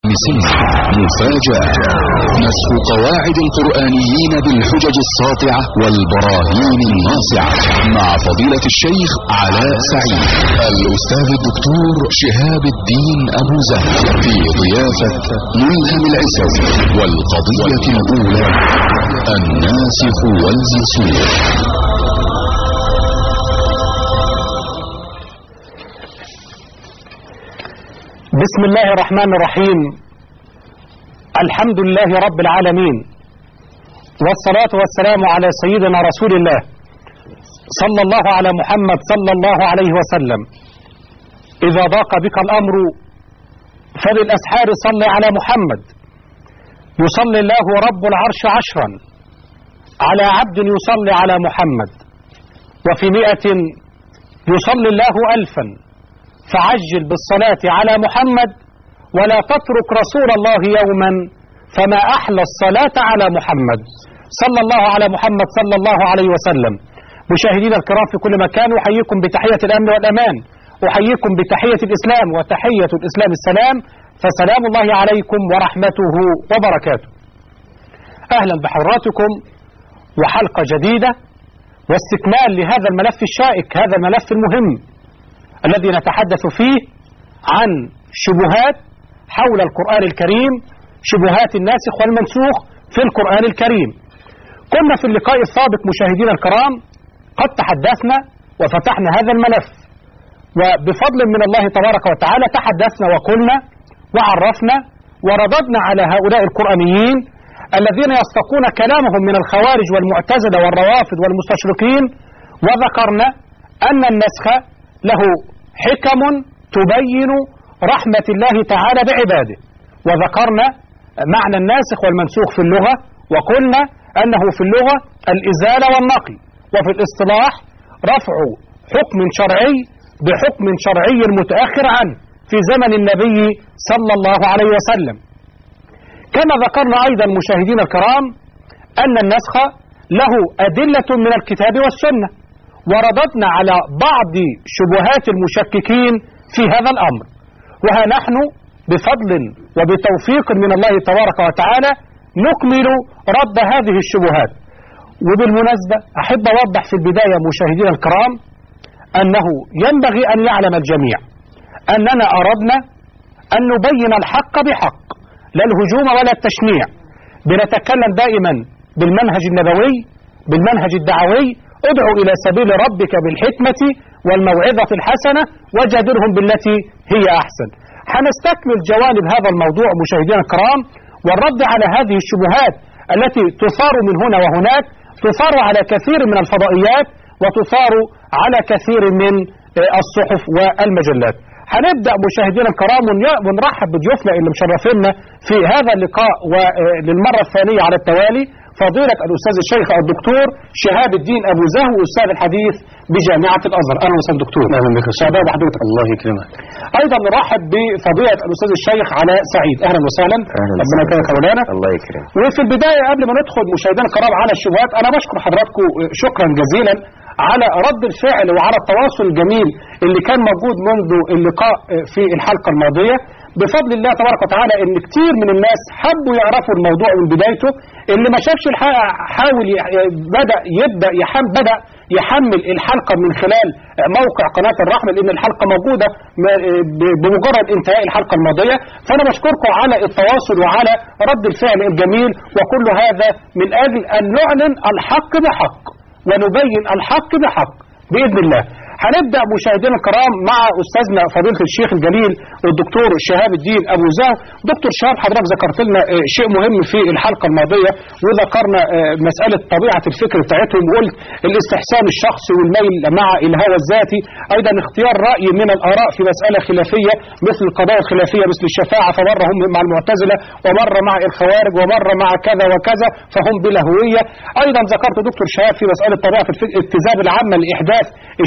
ابن سنة مفاجأة نسخ قواعد القرآنيين بالحجج الساطعة والبراهين الناصعة مع فضيلة الشيخ علاء سعيد الأستاذ الدكتور شهاب الدين أبو زهر في ضيافة ملهم العسوي والقضية الأولى الناسخ والمنسوخ بسم الله الرحمن الرحيم الحمد لله رب العالمين والصلاة والسلام على سيدنا رسول الله صلى الله على محمد صلى الله عليه وسلم إذا ضاق بك الأمر فبالأسحار صل على محمد يصلي الله رب العرش عشرا على عبد يصلي على محمد وفي مئة يصلي الله ألفا فعجل بالصلاة على محمد ولا تترك رسول الله يوما فما أحلى الصلاة على محمد صلى الله على محمد صلى الله عليه وسلم مشاهدينا الكرام في كل مكان أحييكم بتحية الأمن والأمان أحييكم بتحية الإسلام وتحية الإسلام السلام فسلام الله عليكم ورحمته وبركاته أهلا بحضراتكم وحلقة جديدة واستكمال لهذا الملف الشائك هذا الملف المهم الذي نتحدث فيه عن شبهات حول القرآن الكريم شبهات الناسخ والمنسوخ في القرآن الكريم كنا في اللقاء السابق مشاهدينا الكرام قد تحدثنا وفتحنا هذا الملف وبفضل من الله تبارك وتعالى تحدثنا وقلنا وعرفنا ورددنا على هؤلاء القرآنيين الذين يستقون كلامهم من الخوارج والمعتزلة والروافض والمستشرقين وذكرنا أن النسخ له حكم تبين رحمة الله تعالى بعباده وذكرنا معنى الناسخ والمنسوخ في اللغة وقلنا أنه في اللغة الإزالة والنقل وفي الاصطلاح رفع حكم شرعي بحكم شرعي متأخر عنه في زمن النبي صلى الله عليه وسلم كما ذكرنا أيضا مشاهدينا الكرام أن النسخ له أدلة من الكتاب والسنة ورددنا على بعض شبهات المشككين في هذا الأمر وها نحن بفضل وبتوفيق من الله تبارك وتعالى نكمل رد هذه الشبهات وبالمناسبة أحب أوضح في البداية مشاهدينا الكرام أنه ينبغي أن يعلم الجميع أننا أردنا أن نبين الحق بحق لا الهجوم ولا التشنيع بنتكلم دائما بالمنهج النبوي بالمنهج الدعوي ادعو إلى سبيل ربك بالحكمة والموعظة الحسنة وجادلهم بالتي هي أحسن حنستكمل جوانب هذا الموضوع مشاهدينا الكرام والرد على هذه الشبهات التي تثار من هنا وهناك تثار على كثير من الفضائيات وتثار على كثير من الصحف والمجلات هنبدأ مشاهدينا الكرام ونرحب بضيوفنا اللي مشرفينا في هذا اللقاء وللمرة الثانية على التوالي فضيلة الأستاذ الشيخ الدكتور شهاب الدين أبو زهو أستاذ الحديث بجامعة الأزهر أهلا وسهلا دكتور أهلا بك شهاب حضرتك الله يكرمك أيضا نرحب بفضيلة الأستاذ الشيخ علاء سعيد أهلا وسهلا أهلا ربنا يكرمك مولانا الله يكرمك وفي البداية قبل ما ندخل مشاهدينا الكرام على الشبهات أنا بشكر حضراتكم شكرا جزيلا على رد الفعل وعلى التواصل الجميل اللي كان موجود منذ اللقاء في الحلقة الماضية بفضل الله تبارك وتعالى ان كتير من الناس حبوا يعرفوا الموضوع من بدايته اللي ما شافش الحلقة حاول بدأ يبدأ يحم بدأ يحمل الحلقة من خلال موقع قناة الرحمة لأن الحلقة موجودة بمجرد انتهاء الحلقة الماضية فأنا بشكركم على التواصل وعلى رد الفعل الجميل وكل هذا من أجل أن نعلن الحق بحق ونبين الحق بحق بإذن الله هنبدأ مشاهدينا الكرام مع أستاذنا فضيلة الشيخ الجليل الدكتور شهاب الدين أبو زهر دكتور شهاب حضرتك ذكرت لنا شيء مهم في الحلقة الماضية وذكرنا مسألة طبيعة الفكر بتاعتهم وقلت الاستحسان الشخصي والميل مع الهوى الذاتي أيضا اختيار رأي من الآراء في مسألة خلافية مثل القضايا الخلافية مثل الشفاعة فمرة هم مع المعتزلة ومرة مع الخوارج ومرة مع كذا وكذا فهم بلا هوية أيضا ذكرت دكتور شهاب في مسألة طبيعة الفكر التزام العامة لإحداث الشغب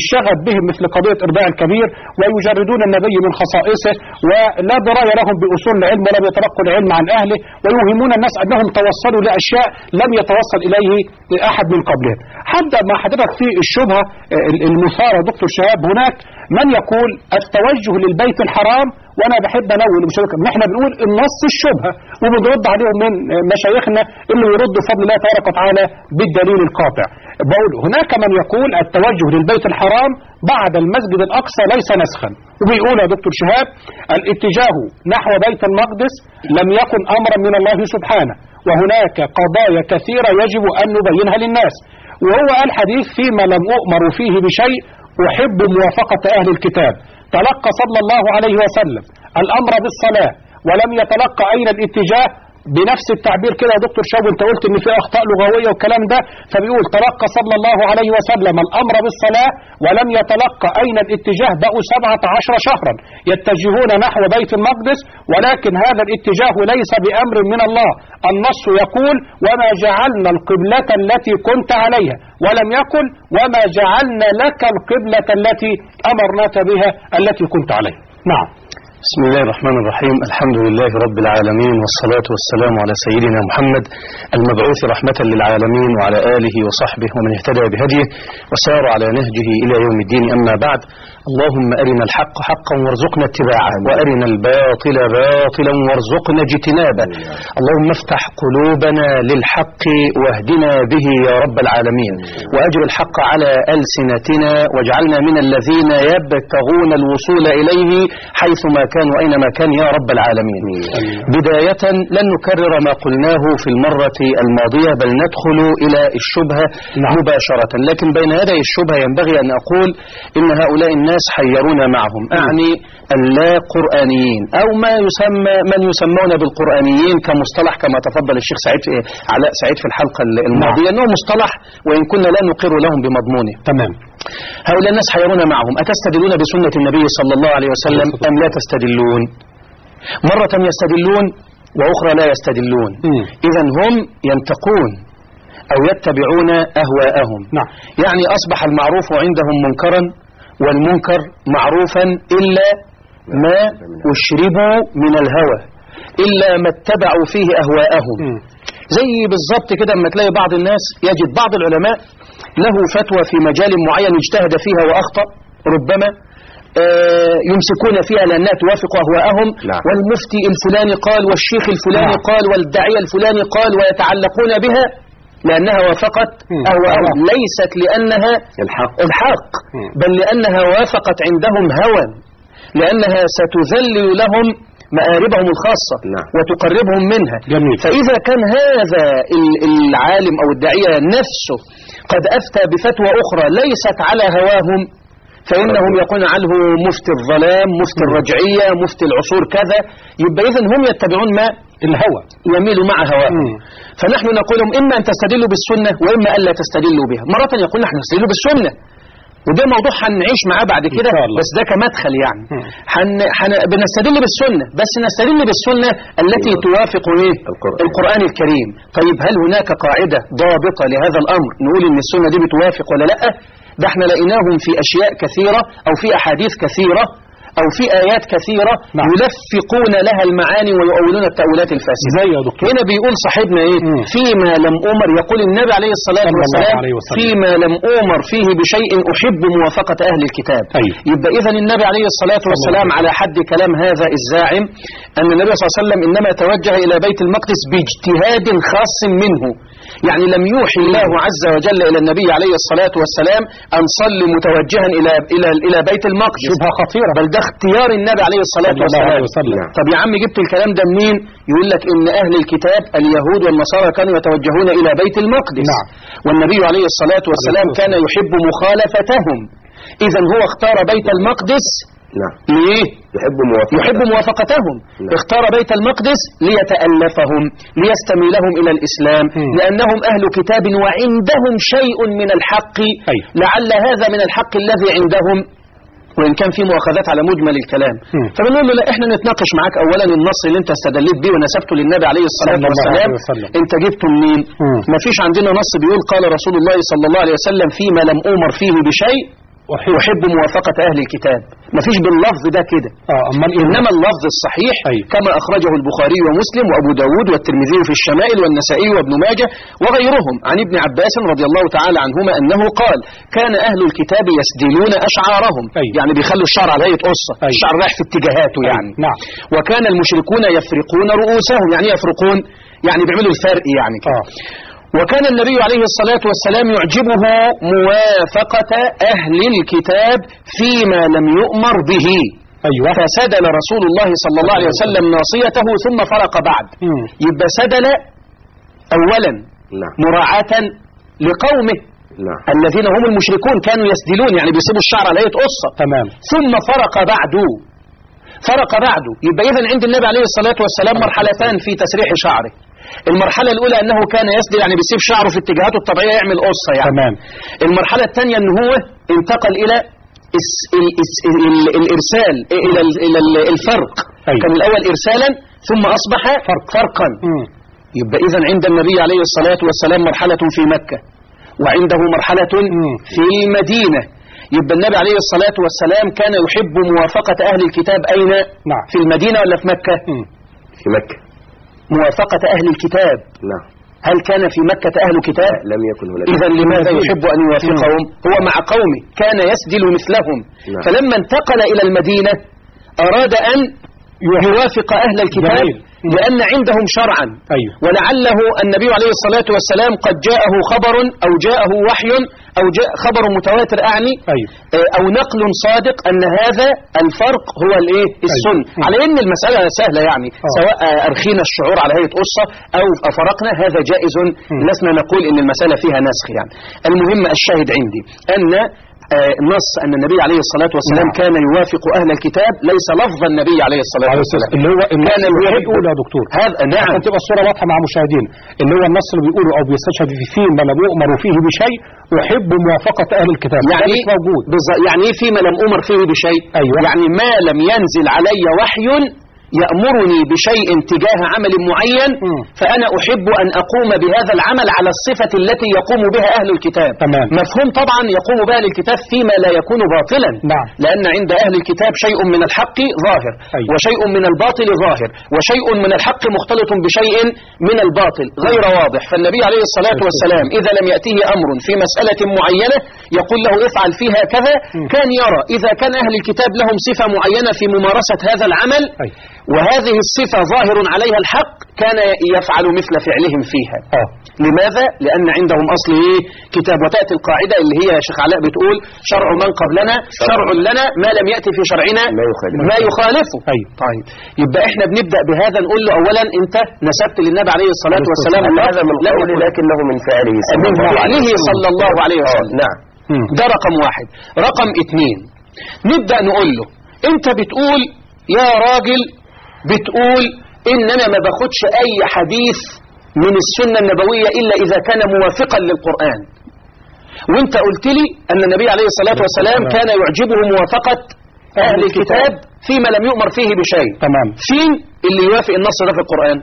بهم مثل قضية إرضاع الكبير ويجردون النبي من خصائصه ولا دراية لهم بأصول العلم ولم يتلقوا العلم عن أهله ويوهمون الناس أنهم توصلوا لأشياء لم يتوصل إليه أحد من قبلهم حتى مع حضرتك في الشبهة المثارة دكتور شهاب هناك من يقول التوجه للبيت الحرام وانا بحب انوه لمشايخنا ان احنا بنقول النص الشبهه وبنرد عليهم من مشايخنا اللي يردوا بفضل الله تبارك وتعالى بالدليل القاطع بقول هناك من يقول التوجه للبيت الحرام بعد المسجد الاقصى ليس نسخا وبيقول يا دكتور شهاب الاتجاه نحو بيت المقدس لم يكن امرا من الله سبحانه وهناك قضايا كثيره يجب ان نبينها للناس وهو قال حديث فيما لم أؤمر فيه بشيء أحب موافقة أهل الكتاب تلقى صلى الله عليه وسلم الأمر بالصلاة ولم يتلقى أين الاتجاه بنفس التعبير كده يا دكتور شاب انت قلت ان في اخطاء لغويه والكلام ده فبيقول تلقى صلى الله عليه وسلم الامر بالصلاه ولم يتلقى اين الاتجاه بقوا 17 شهرا يتجهون نحو بيت المقدس ولكن هذا الاتجاه ليس بامر من الله النص يقول وما جعلنا القبله التي كنت عليها ولم يقل وما جعلنا لك القبله التي امرناك بها التي كنت عليها نعم بسم الله الرحمن الرحيم الحمد لله رب العالمين والصلاة والسلام على سيدنا محمد المبعوث رحمة للعالمين وعلى آله وصحبه ومن اهتدى بهديه وسار على نهجه إلى يوم الدين أما بعد اللهم أرنا الحق حقا وارزقنا اتباعه وأرنا الباطل باطلا وارزقنا اجتنابه اللهم افتح قلوبنا للحق واهدنا به يا رب العالمين وأجر الحق على ألسنتنا واجعلنا من الذين يبتغون الوصول إليه حيثما كان وأينما كان يا رب العالمين بداية لن نكرر ما قلناه في المرة الماضية بل ندخل إلى الشبهة نعم. مباشرة لكن بين يدي الشبهة ينبغي أن أقول إن هؤلاء الناس حيرونا معهم أعني اللا قرآنيين أو ما يسمى من يسمون بالقرآنيين كمصطلح كما تفضل الشيخ سعيد علاء سعيد في الحلقة الماضية أنه مصطلح وإن كنا لا نقر لهم بمضمونه تمام هؤلاء الناس حيرون معهم أتستدلون بسنة النبي صلى الله عليه وسلم أم لا تستدلون مرة يستدلون وأخرى لا يستدلون مم. إذا هم ينتقون أو يتبعون أهواءهم نعم. يعني أصبح المعروف عندهم منكرا والمنكر معروفا إلا ما أشربوا من الهوى إلا ما اتبعوا فيه أهواءهم مم. زي بالظبط كده اما تلاقي بعض الناس يجد بعض العلماء له فتوى في مجال معين اجتهد فيها وأخطأ ربما آه، يمسكون فيها لأنها توافق أهواءهم نعم. والمفتي الفلاني قال والشيخ الفلاني نعم. قال والداعية الفلاني قال ويتعلقون بها لأنها وافقت مم. أهواءهم ليست لأنها الحق الحق مم. بل لأنها وافقت عندهم هوى لأنها ستذلل لهم مآربهم الخاصة نعم. وتقربهم منها جميل. فإذا كان هذا ال- العالم أو الداعية نفسه قد أفتى بفتوى أخرى ليست على هواهم فإنهم يقولون عنه مفتي الظلام مفتي الرجعية مفتي العصور كذا يبقى إذن هم يتبعون ما الهوى يميل مع هواهم مم. فنحن نقول لهم إما أن تستدلوا بالسنة وإما ألا تستدلوا بها مرة يقول نحن نستدل بالسنة وده موضوع هنعيش معاه بعد كده شاء الله. بس ده كمدخل يعني مم. حن... حن... بنستدل بالسنة بس نستدل بالسنة التي توافق ايه القرآن. القرآن الكريم طيب هل هناك قاعدة ضابطة لهذا الأمر نقول إن السنة دي بتوافق ولا لأ ده احنا لقيناهم في أشياء كثيرة أو في أحاديث كثيرة أو في آيات كثيرة نعم. يلفقون لها المعاني ويؤولون التأويلات الفاسدة ازاي يا دكتور هنا بيقول صاحبنا ايه مم. فيما لم أمر يقول النبي عليه الصلاة صلى الله والسلام عليه وسلم. فيما لم أمر فيه بشيء أحب موافقة أهل الكتاب أيوه. يبقى إذا النبي عليه الصلاة والسلام الله على حد كلام هذا الزاعم أن النبي صلى الله عليه وسلم إنما توجه إلى بيت المقدس باجتهاد خاص منه يعني لم يوحي الله عز وجل إلى النبي عليه الصلاة والسلام أن صل متوجها إلى إلى إلى بيت المقدس شبهة خطيرة بل ده اختيار النبي عليه الصلاة صلى الله والسلام عليه وسلم. طب يا عم جبت الكلام ده منين يقول لك ان اهل الكتاب اليهود والنصارى كانوا يتوجهون الى بيت المقدس نعم. والنبي عليه الصلاة والسلام عليه كان يحب مخالفتهم اذا هو اختار بيت المقدس نعم ليه يحب موافقة يحب موافقتهم نعم. اختار بيت المقدس ليتألفهم ليستميلهم إلى الإسلام مم. لأنهم أهل كتاب وعندهم شيء من الحق أيوه. لعل هذا من الحق الذي عندهم وإن كان في مؤاخذات على مجمل الكلام مم. فبنقول له لا احنا نتناقش معاك أولا النص اللي انت استدليت بيه ونسبته للنبي عليه الصلاة صلى الله والسلام عليه وسلم. انت جبته منين مم. ما فيش عندنا نص بيقول قال رسول الله صلى الله عليه وسلم فيما لم أمر فيه بشيء أحب. أحب موافقة أهل الكتاب مفيش باللفظ ده كده اه امال ايه إنما اللفظ الصحيح أيوة. كما أخرجه البخاري ومسلم وأبو داود والترمذي في الشمائل والنسائي وابن ماجه وغيرهم عن ابن عباس رضي الله تعالى عنهما أنه قال كان أهل الكتاب يسدلون أشعارهم أيوة. يعني بيخلوا الشعر على هيئة قصة أيوة. الشعر رايح في اتجاهاته يعني نعم. وكان المشركون يفرقون رؤوسهم يعني يفرقون يعني بيعملوا الفرق يعني كده. اه وكان النبي عليه الصلاة والسلام يعجبه موافقة أهل الكتاب فيما لم يؤمر به ايوه فسدل رسول الله صلى الله عليه وسلم ناصيته ثم فرق بعد مم. يبقى سدل أولا نعم مراعاة لقومه نعم الذين هم المشركون كانوا يسدلون يعني بيسيبوا الشعر على هيئة قصة تمام ثم فرق بعده فرق بعده يبقى إذن عند النبي عليه الصلاة والسلام مرحلتان في تسريح شعره المرحلة الأولى أنه كان يسدل يعني بيسيب شعره في اتجاهاته الطبيعية يعمل قصة يعني تمام المرحلة الثانية أن هو انتقل إلى الس ال الس ال الإرسال إلى ال إلى ال- الفرق أيوة. كان الأول إرسالا ثم أصبح فرق فرقا مم. يبقى إذا عند النبي عليه الصلاة والسلام مرحلة في مكة وعنده مرحلة مم. في المدينة يبقى النبي عليه الصلاة والسلام كان يحب موافقة أهل الكتاب أين نعم. في المدينة ولا في مكة مم. في مكة موافقة أهل الكتاب نعم هل كان في مكة أهل كتاب لم يكن هناك إذا لماذا يحب أن يوافقهم هو مع قومه كان يسدل مثلهم نعم. فلما انتقل إلى المدينة أراد أن يوافق أهل الكتاب جميل. لأن عندهم شرعا ايوه ولعله النبي عليه الصلاة والسلام قد جاءه خبر أو جاءه وحي أو جاء خبر متواتر أعني ايوه آه، أو نقل صادق أن هذا الفرق هو الإيه السن أيوة. على إن المسألة سهلة يعني آه. سواء آه، أرخينا الشعور على هيئة قصة أو فرقنا هذا جائز لسنا نقول إن المسألة فيها نسخ يعني المهم الشاهد عندي أن آه، نص أن النبي عليه الصلاة والسلام نعم. كان يوافق أهل الكتاب ليس لفظ النبي عليه الصلاة عليه والسلام الصلاة- اللي هو النص كان اللي هو يحب- بيقوله يا دكتور هذا نعم عشان تبقى الصورة واضحة مع مشاهدين اللي هو النص اللي بيقوله أو بيستشهد فيه ما لم يؤمر فيه بشيء يحب موافقة أهل الكتاب ده يعني مش موجود بالظبط يعني ايه فيما لم امر فيه بشيء أيوة. يعني ما لم ينزل علي وحي يأمرني بشيء تجاه عمل معين مم. فأنا أحب أن أقوم بهذا العمل على الصفة التي يقوم بها أهل الكتاب تمام. مفهوم طبعا يقوم بها أهل الكتاب فيما لا يكون باطلا نعم. لأن عند أهل الكتاب شيء من الحق ظاهر أيوة. وشيء من الباطل ظاهر وشيء من الحق مختلط بشيء من الباطل غير واضح فالنبي عليه الصلاة والسلام إذا لم يأتيه أمر في مسألة معينة يقول له افعل فيها كذا كان يرى إذا كان أهل الكتاب لهم صفة معينة في ممارسة هذا العمل أيوة. وهذه الصفة ظاهر عليها الحق كان يفعل مثل فعلهم فيها اه لماذا؟ لأن عندهم أصل إيه؟ كتاب وتأتي القاعدة اللي هي يا شيخ علاء بتقول شرع من قبلنا شرع لنا ما لم يأتي في شرعنا ما يخالفه. ما يخالفه أيوة. طيب يبقى احنا بنبدأ بهذا نقول له أولا أنت نسبت للنبي عليه الصلاة والسلام أن هذا من لا قوله يقول. لكنه من فعله صلى من الله عليه فعله وسلم. صلى الله عليه آه، وسلم نعم مم. ده رقم واحد رقم اتنين نبدأ نقول له انت بتقول يا راجل بتقول ان انا ما باخدش اي حديث من السنة النبوية الا اذا كان موافقا للقرآن وانت قلت لي ان النبي عليه الصلاة والسلام كان يعجبه موافقة اهل الكتاب فيما لم يؤمر فيه بشيء تمام فين اللي يوافق النص ده في القرآن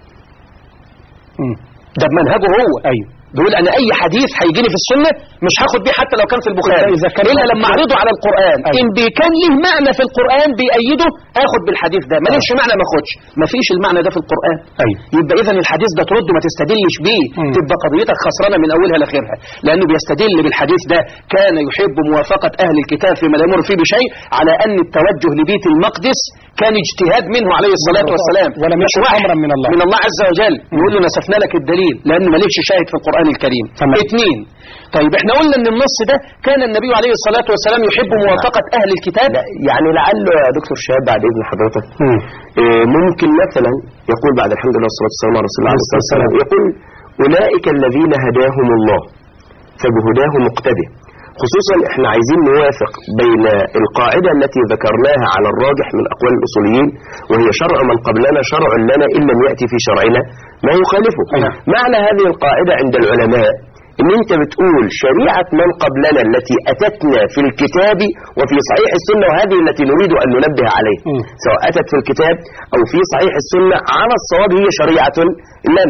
مم. ده بمنهجه هو أيوة بيقول انا اي حديث هيجيني في السنه مش هاخد بيه حتى لو كان في البخاري إذا كان الا لما اعرضه على القران أيوة. ان بي- كان له معنى في القران بيأيده اخد بالحديث ده ماليش معنى ما اخدش ما فيش المعنى ده في القران أيوة يبقى اذا الحديث ده ترد ما تستدلش بيه مم. تبقى قضيتك خسرانه من اولها لاخرها لانه بيستدل بالحديث ده كان يحب موافقه اهل الكتاب فيما لا يمر فيه بشيء على ان التوجه لبيت المقدس كان اجتهاد منه عليه الصلاه والسلام ولم مش يكن وحي أمرا من الله. من الله عز وجل يقول له نسفنا لك الدليل لأن مالكش شاهد في القرآن الكريم تمام. اثنين طيب احنا قلنا ان النص ده كان النبي عليه الصلاة والسلام يحب موافقة أهل الكتاب لا يعني لعله يا دكتور شهاب بعد إذن حضرتك مم. إيه، ممكن مثلا يقول بعد الحمد لله والصلاة والسلام على رسول الله عليه الصلاة والسلام يقول أولئك الذين هداهم الله فبهداه مقتدي خصوصا احنا عايزين نوافق بين القاعدة التي ذكرناها على الراجح من أقوال الأصوليين وهي شرع من قبلنا شرع لنا إن لم يأتي في شرعنا ما يخالفه نعم. معنى هذه القاعدة عند العلماء ان انت بتقول شريعة من قبلنا التي اتتنا في الكتاب وفي صحيح السنة وهذه التي نريد ان ننبه عليها مم. سواء اتت في الكتاب او في صحيح السنة على الصواب هي شريعة لنا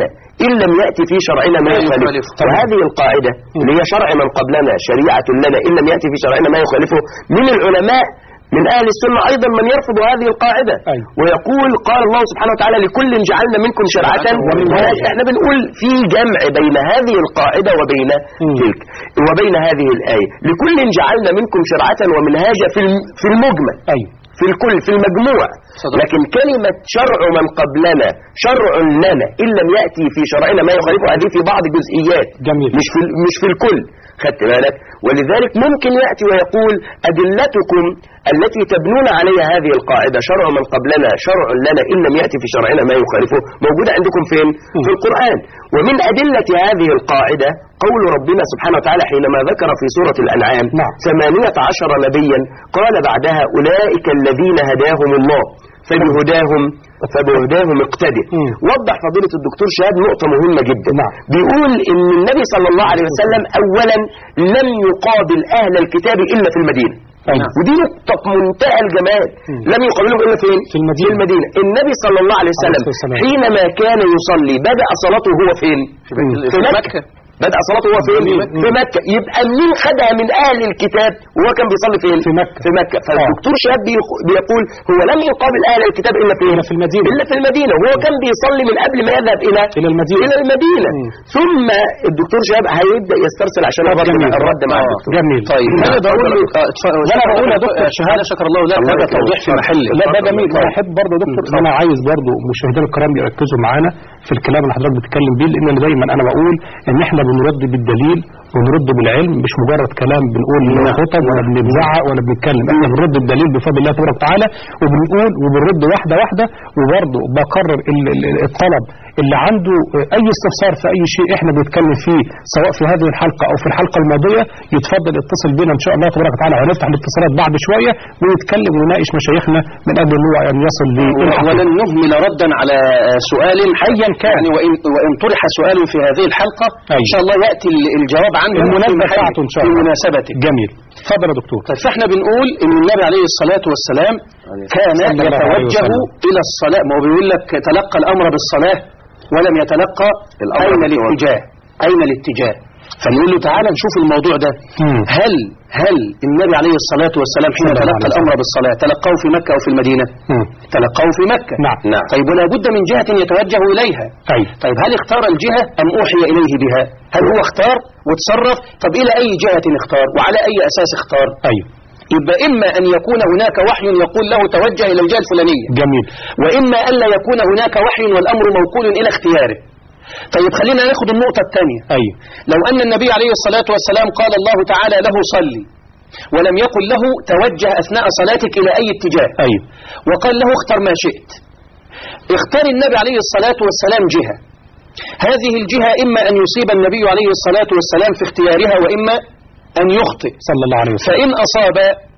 إن لم يأتي في شرعنا ما ما يخالفه يخالفه. وهذه القاعدة اللي هي شرع من قبلنا شريعة لنا إن لم يأتي في شرعنا ما يخالفه من العلماء من أهل السنة أيضا من يرفض هذه القاعدة أيوة. ويقول قال الله سبحانه وتعالى لكل جعلنا منكم شرعة ومنهاج احنا بنقول في جمع بين هذه القاعدة وبين مم. تلك وبين هذه الآية لكل جعلنا منكم شرعة ومنهاجا في الم- في المجمل أيوه في الكل في المجموع صدق. لكن كلمة شرع من قبلنا شرع لنا إن لم يأتي في شرعنا ما يخالفه هذه في بعض جزئيات جميل. مش في ال- مش في الكل خدت بالك ولذلك ممكن يأتي ويقول أدلتكم التي تبنون عليها هذه القاعدة شرع من قبلنا شرع لنا إن لم يأتي في شرعنا ما يخالفه موجودة عندكم فين في القرآن ومن أدلة هذه القاعدة قول ربنا سبحانه وتعالى حينما ذكر في سورة الأنعام نعم. ثمانية عشر نبيا قال بعدها أولئك الذين هداهم الله فبهداهم فبهداهم اقتدر مم. وضح فضيلة الدكتور شهاب نقطة مهمة جدا نعم. بيقول ان النبي صلى الله عليه وسلم اولا لم يقابل اهل الكتاب الا في المدينة أيوه. ودي نقطة في منتهى الجمال لم يقابلهم الا فين في المدينة. في المدينة النبي صلى الله عليه وسلم عليه الصلاة والسلام. حينما كان يصلي بدأ صلاته هو فين في مكة. بدأ صلاته هو فين في مكة يبقى مين خدها من أهل الكتاب وهو كان بيصلي فين في مكة. في مكة فالدكتور شهاب بيق- بيقول هو لم يقابل أهل الكتاب إلا فين إلا في المدينة. إلا في المدينة وهو كان بيصلي من قبل ما يذهب إلى إلى المدينة. إلى المدينة مم. ثم الدكتور شهاب هيبدأ يسترسل عشان الرد جميل. مع- الرد مع آه. الدكتور جميل طيب أنا بقول له آه، اتفضل. لا أنا بقول يا دكتور شهاب هذا شكر الله لك الله هذا يكرمك. توضيح في محله لا ده اتفضل. جميل انا احب برضه يا دكتور انا عايز برضه مشاهدينا الكرام يركزوا معانا في الكلام اللي حضرتك بتتكلم بيه لان أنا دايما انا بقول ان احنا بنرد بالدليل ونرد بالعلم مش مجرد كلام بنقول خطب ولا بنزعق ولا بنتكلم احنا بنرد بالدليل بفضل الله تبارك وتعالى وبنقول وبنرد واحده واحده وبرضه بكرر ال- ال- الطلب اللي عنده اي استفسار في اي شيء احنا بنتكلم فيه سواء في هذه الحلقه او في الحلقه الماضيه يتفضل يتصل بينا ان شاء الله تبارك وتعالى وهنفتح الاتصالات بعد شويه ونتكلم ونناقش مشايخنا من اجل ان هو ان يصل للحقيقه ولن نهمل ردا على سؤال أيا كان. يعني وإن, وإن طرح سؤال في هذه الحلقة أيوة. إن شاء الله يأتي ال- الجواب عنه المناسبة في محله، بتاعته إن شاء في الله. مناسبته جميل اتفضل يا دكتور طيب فاحنا بنقول ان النبي عليه الصلاة والسلام كان صلى الله عليه يتوجه وسلم. الى الصلاة ما هو بيقول لك تلقى الامر بالصلاة ولم يتلقى الأمر اين بالتوجه. الاتجاه اين الاتجاه فنقول له تعالى نشوف الموضوع ده مم. هل هل النبي عليه الصلاة والسلام حين صلى الله تلقى عليه الامر بالصلاة تلقاه في مكة او في المدينة مم. تلقاه في مكة نعم. نعم. طيب ولا بد من جهة يتوجه إليها طيب طيب هل اختار الجهة أم أوحي إليه بها هل هو اختار وتصرف طب إلى أي جهة اختار وعلى أي أساس اختار ايوه يبقى إما أن يكون هناك وحي يقول له توجه إلى الجهة الفلانية جميل وإما ألا يكون هناك وحي والأمر موكول إلى اختياره طيب خلينا ناخد النقطة الثانية ايوه لو أن النبي عليه الصلاة والسلام قال الله تعالى له صلي ولم يقل له توجه أثناء صلاتك إلى أي اتجاه ايوه وقال له اختر ما شئت اختار النبي عليه الصلاة والسلام جهة هذه الجهة إما أن يصيب النبي عليه الصلاة والسلام في اختيارها وإما أن يخطئ صلى الله عليه وسلم فإن أصاب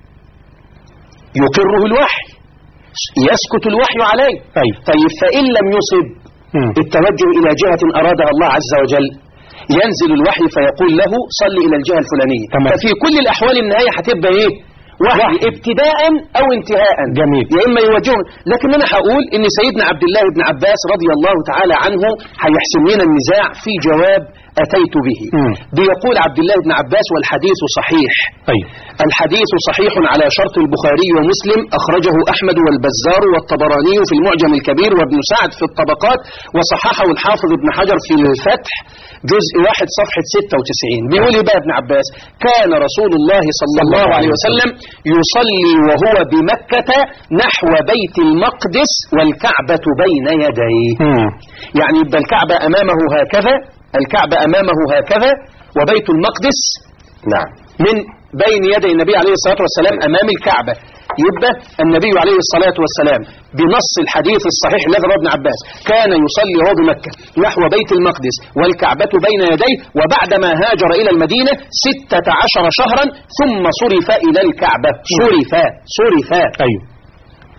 يقره الوحي يسكت الوحي عليه طيب. طيب فإن لم يصب مم. التوجه إلى جهة أرادها الله عز وجل ينزل الوحي فيقول له صل إلى الجهة الفلانية تمام. ففي كل الأحوال النهاية هتبقى إيه وحي ابتداء أو انتهاء جميل. يا إما يوجهه لكن أنا هقول إن سيدنا عبد الله بن عباس رضي الله تعالى عنه هيحسم لنا النزاع في جواب أتيت به مم. بيقول عبد الله بن عباس والحديث صحيح ايوه الحديث صحيح على شرط البخاري ومسلم أخرجه أحمد والبزار والطبراني في المعجم الكبير وابن سعد في الطبقات وصححه الحافظ ابن حجر في الفتح جزء واحد صفحة 96 بيقول إيه بقى ابن عباس كان رسول الله صلى الله عليه وسلم يصلي وهو بمكة نحو بيت المقدس والكعبة بين يديه مم. يعني يبقى الكعبة أمامه هكذا الكعبة أمامه هكذا وبيت المقدس نعم من بين يدي النبي عليه الصلاة والسلام أمام الكعبة يبقى النبي عليه الصلاة والسلام بنص الحديث الصحيح الذي رواه ابن عباس كان يصلي وهو بمكة نحو بيت المقدس والكعبة بين يديه وبعدما هاجر إلى المدينة ستة عشر شهرا ثم صرف إلى الكعبة صرف صرف ايوه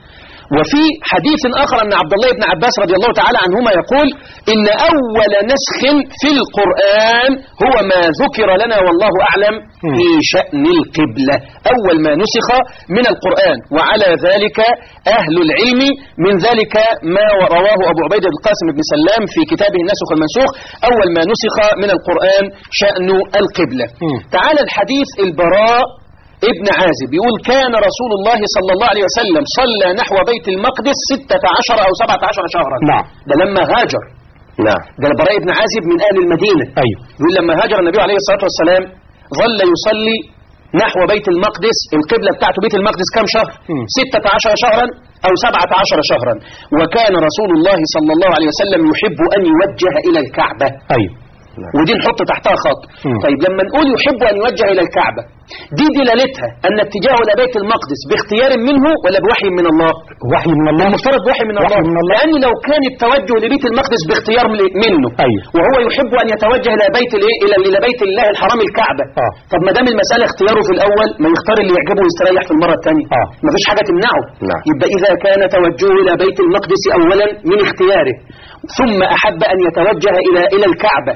وفي حديث آخر أن عبد الله بن عباس رضي الله تعالى عنهما يقول إن أول نسخ في القرآن هو ما ذكر لنا والله أعلم في شأن القبلة أول ما نسخ من القرآن وعلى ذلك أهل العلم من ذلك ما رواه أبو عبيدة القاسم بن سلام في كتابه النسخ المنسوخ أول ما نسخ من القرآن شأن القبلة تعالى الحديث البراء ابن عازب يقول كان رسول الله صلى الله عليه وسلم صلى نحو بيت المقدس 16 أو 17 شهرا نعم. ده لما هاجر نعم ده البراء بن عازب من أهل المدينة أيوه يقول لما هاجر النبي عليه الصلاة والسلام ظل يصلي نحو بيت المقدس القبلة بتاعته بيت المقدس كم شهر مم. 16 شهرا أو 17 شهرا وكان رسول الله صلى الله عليه وسلم يحب أن يوجه إلى الكعبة أيوه ودي نحط تحتها خط مم. طيب لما نقول يحب أن يوجه إلى الكعبة دي دلالتها أن اتجاهه إلى بيت المقدس باختيار منه ولا بوحي من الله وحي من الله المفترض وحي من وحي الله من الله. لأن لو كان التوجه لبيت المقدس باختيار من- منه أيوه. وهو يحب أن يتوجه إلى بيت الإيه إلى إلى بيت الله الحرام الكعبة آه. طب ما دام المسألة اختياره في الأول ما يختار اللي يعجبه ويستريح في المرة الثانية آه. ما فيش حاجة تمنعه نعم. يبقى إذا كان توجهه إلى بيت المقدس أولا من اختياره ثم أحب أن يتوجه إلى إلى الكعبة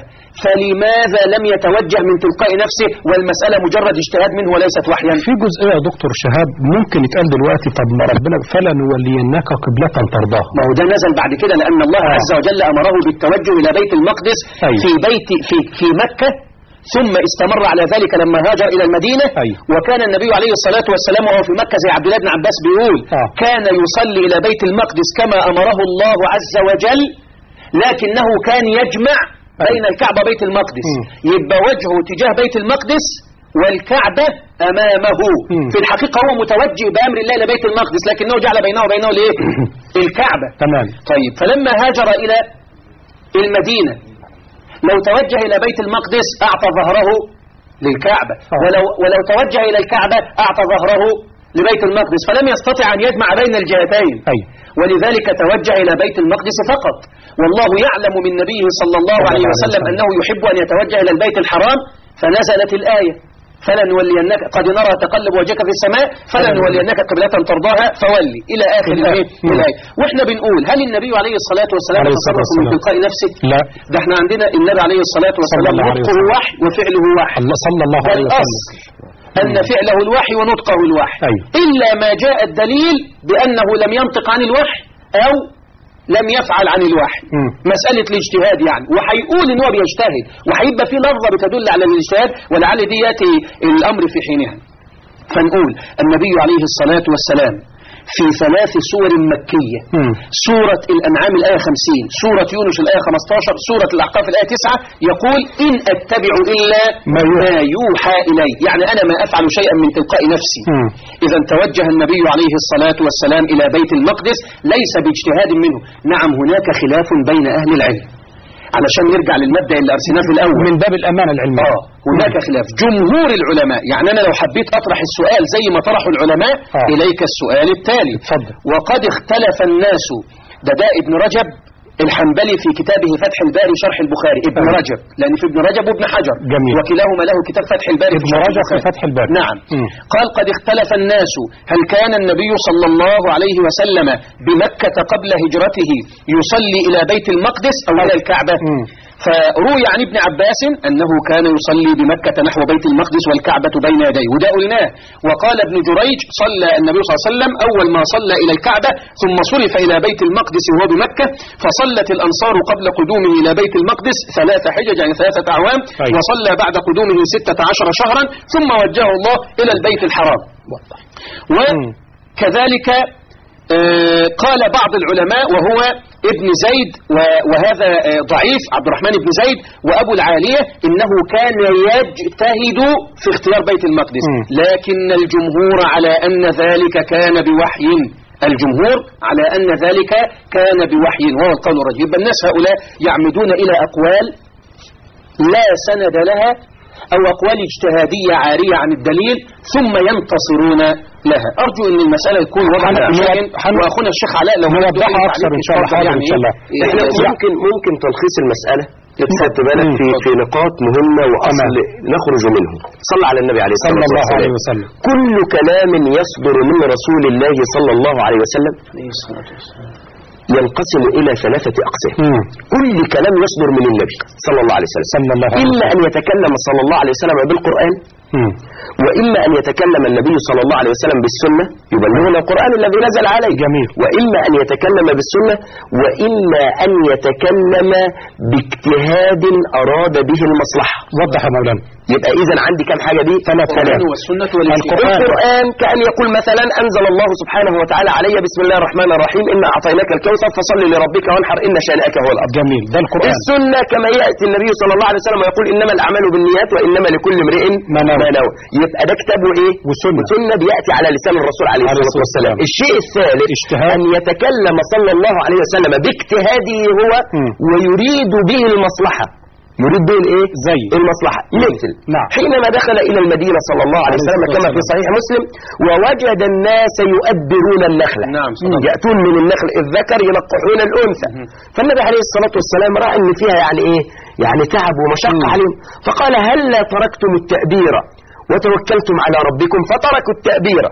فلماذا لم يتوجه من تلقاء نفسه والمسألة مجرد اجتهاد منه وليست وحيا في جزئية يا دكتور شهاب ممكن يتقال دلوقتي طب ما ربنا فلا نولينك قبلة ترضاها ما هو ده نزل بعد كده لأن الله آه. عز وجل أمره بالتوجه إلى بيت المقدس أيوه. في بيت في في مكة ثم استمر على ذلك لما هاجر إلى المدينة أيوه. وكان النبي عليه الصلاة والسلام وهو في مكة زي عبد الله بن عباس بيقول آه. كان يصلي إلى بيت المقدس كما أمره الله عز وجل لكنه كان يجمع بين الكعبة وبيت المقدس مم. يبقى وجهه تجاه بيت المقدس والكعبة أمامه مم. في الحقيقة هو متوجه بأمر الله إلى بيت المقدس لكنه جعل بينه وبينه الإيه؟ الكعبة تمام طيب فلما هاجر إلى المدينة لو توجه إلى بيت المقدس أعطى ظهره للكعبة آه. ولو, ولو توجه إلى الكعبة أعطى ظهره لبيت المقدس فلم يستطع أن يجمع بين الجهتين أيوه ولذلك توجه إلى بيت المقدس فقط والله يعلم من نبيه صلى الله صلى عليه الله عليه وسلم وسلم. أنه يحب أن يتوجه إلى البيت الحرام فنزلت الآية فلنولينك قد نرى تقلب وجهك في السماء فلنولينك قبلة ترضاها فولي إلى آخر الآية. الآية مم. الآية واحنا بنقول هل النبي عليه الصلاة والسلام عليه الصلاة تصرف من والسلام. تلقاء نفسه لا ده احنا عندنا النبي عليه الصلاة والسلام الله عليه نطقه وسلم. وحي وفعله وحي الله صلى الله عليه وسلم الأصل أن فعله الوحي ونطقه الوحي أيوه. إلا ما جاء الدليل بأنه لم ينطق عن الوحي أو لم يفعل عن الوحي مم. مسألة الاجتهاد يعني وهيقول إن هو بيجتهد وهيبقى في لفظة بتدل على الاجتهاد ولعل دي يأتي الأمر في حينها فنقول النبي عليه الصلاة والسلام في ثلاث سور مكية مم. سورة الأنعام الآية 50 سورة يونس الآية 15 سورة الأحقاف الآية 9 يقول إن أتبع إلا ما يوحى. ما يوحى إلي يعني أنا ما أفعل شيئا من تلقاء نفسي مم. إذا توجه النبي عليه الصلاة والسلام إلى بيت المقدس ليس باجتهاد منه نعم هناك خلاف بين أهل العلم علشان نرجع للمبدأ اللي أرسناه في الأول من باب الأمانة العلمية آه هناك خلاف جمهور العلماء يعني أنا لو حبيت أطرح السؤال زي ما طرحه العلماء آه. إليك السؤال التالي اتفضل. وقد اختلف الناس ده ده ابن رجب الحنبلي في كتابه فتح الباري شرح البخاري ابن آه. رجب لأن في ابن رجب وابن حجر جميل. وكلاهما له كتاب فتح الباري ابن في شرح رجب في البخاري. فتح الباري. نعم مم. قال قد اختلف الناس هل كان النبي صلى الله عليه وسلم بمكة قبل هجرته يصلي إلى بيت المقدس أو إلى الكعبة مم. فروي عن ابن عباس أنه كان يصلي بمكة نحو بيت المقدس والكعبة بين يديه وده قلناه وقال ابن جريج صلى النبي صلى الله عليه وسلم أول ما صلى إلى الكعبة ثم صرف إلى بيت المقدس وهو بمكة فصلت الأنصار قبل قدومه إلى بيت المقدس ثلاث حجج يعني ثلاثة أعوام أيوة. وصلى بعد قدومه ستة عشر شهرا ثم وجهه الله إلى البيت الحرام وكذلك آه، قال بعض العلماء وهو ابن زيد و- وهذا آه، ضعيف عبد الرحمن بن زيد وأبو العالية إنه كان يجتهد في اختيار بيت المقدس مم. لكن الجمهور على أن ذلك كان بوحي الجمهور على أن ذلك كان بوحي وهو القول الرجل يبقى الناس هؤلاء يعمدون إلى أقوال لا سند لها أو أقوال اجتهادية عارية عن الدليل ثم ينتصرون لها أرجو أن المسألة يكون واضحة حن- جدا حن- وأخونا الشيخ علاء لو نوضحها أكثر إن شاء الله اتفضل حاضر إن شاء الله. إيه، احنا إيه، ممكن ممكن تلخيص المسألة خدت بالك مم. في في نقاط مهمة وأصل نخرج منه صلى على النبي عليه الصلاة صلى الله والسلام عليه وسلم كل كلام يصدر من رسول الله صلى الله عليه وسلم عليه الصلاة والسلام. ينقسم إلى ثلاثة أقسام مم. كل كلام يصدر من النبي صلى الله عليه وسلم صلى الله عليه إما وسلم أن يتكلم صلى الله عليه وسلم بالقرآن مم. وإما أن يتكلم النبي صلى الله عليه وسلم بالسنة يبلغنا القرآن الذي نزل عليه جميل. وإما أن يتكلم بالسنة وإما أن يتكلم باجتهاد أراد به المصلحة وضح يا مولانا يبقى إذا عندي كم حاجة دي ثلاث القرآن كلام والسنة والاجتهاد القرآن. القرآن كأن يقول مثلا أنزل الله سبحانه وتعالى علي بسم الله الرحمن الرحيم إنا أعطيناك الكوثر فصل لربك وانحر إن شانئك هو الأبتر جميل ده القرآن السنة كما يأتي النبي صلى الله عليه وسلم ويقول إنما الأعمال بالنيات وإنما لكل امرئ ما نوى. نوى يبقى ده كتاب وإيه وسنة. وسنة بيأتي على لسان الرسول عليه عليه الصلاة الصلاة والسلام والسلام. الشيء الثالث اجتهاد. أن يتكلم صلى الله عليه وسلم باجتهاده هو مم. ويريد به المصلحة يريد به الايه زي. المصلحة مثل نعم. حينما دخل إلى المدينة صلى الله عليه عليه وسلم الصلاة كما في والسلام. صحيح مسلم ووجد الناس يؤبرون النخلة نعم، صدق. يأتون من النخل الذكر يلقحون الأنثى فالنبي عليه الصلاة والسلام رأى أن فيها يعني إيه يعني تعب ومشقة عليهم فقال هل لا تركتم التأبير وتوكلتم على ربكم فتركوا التأبير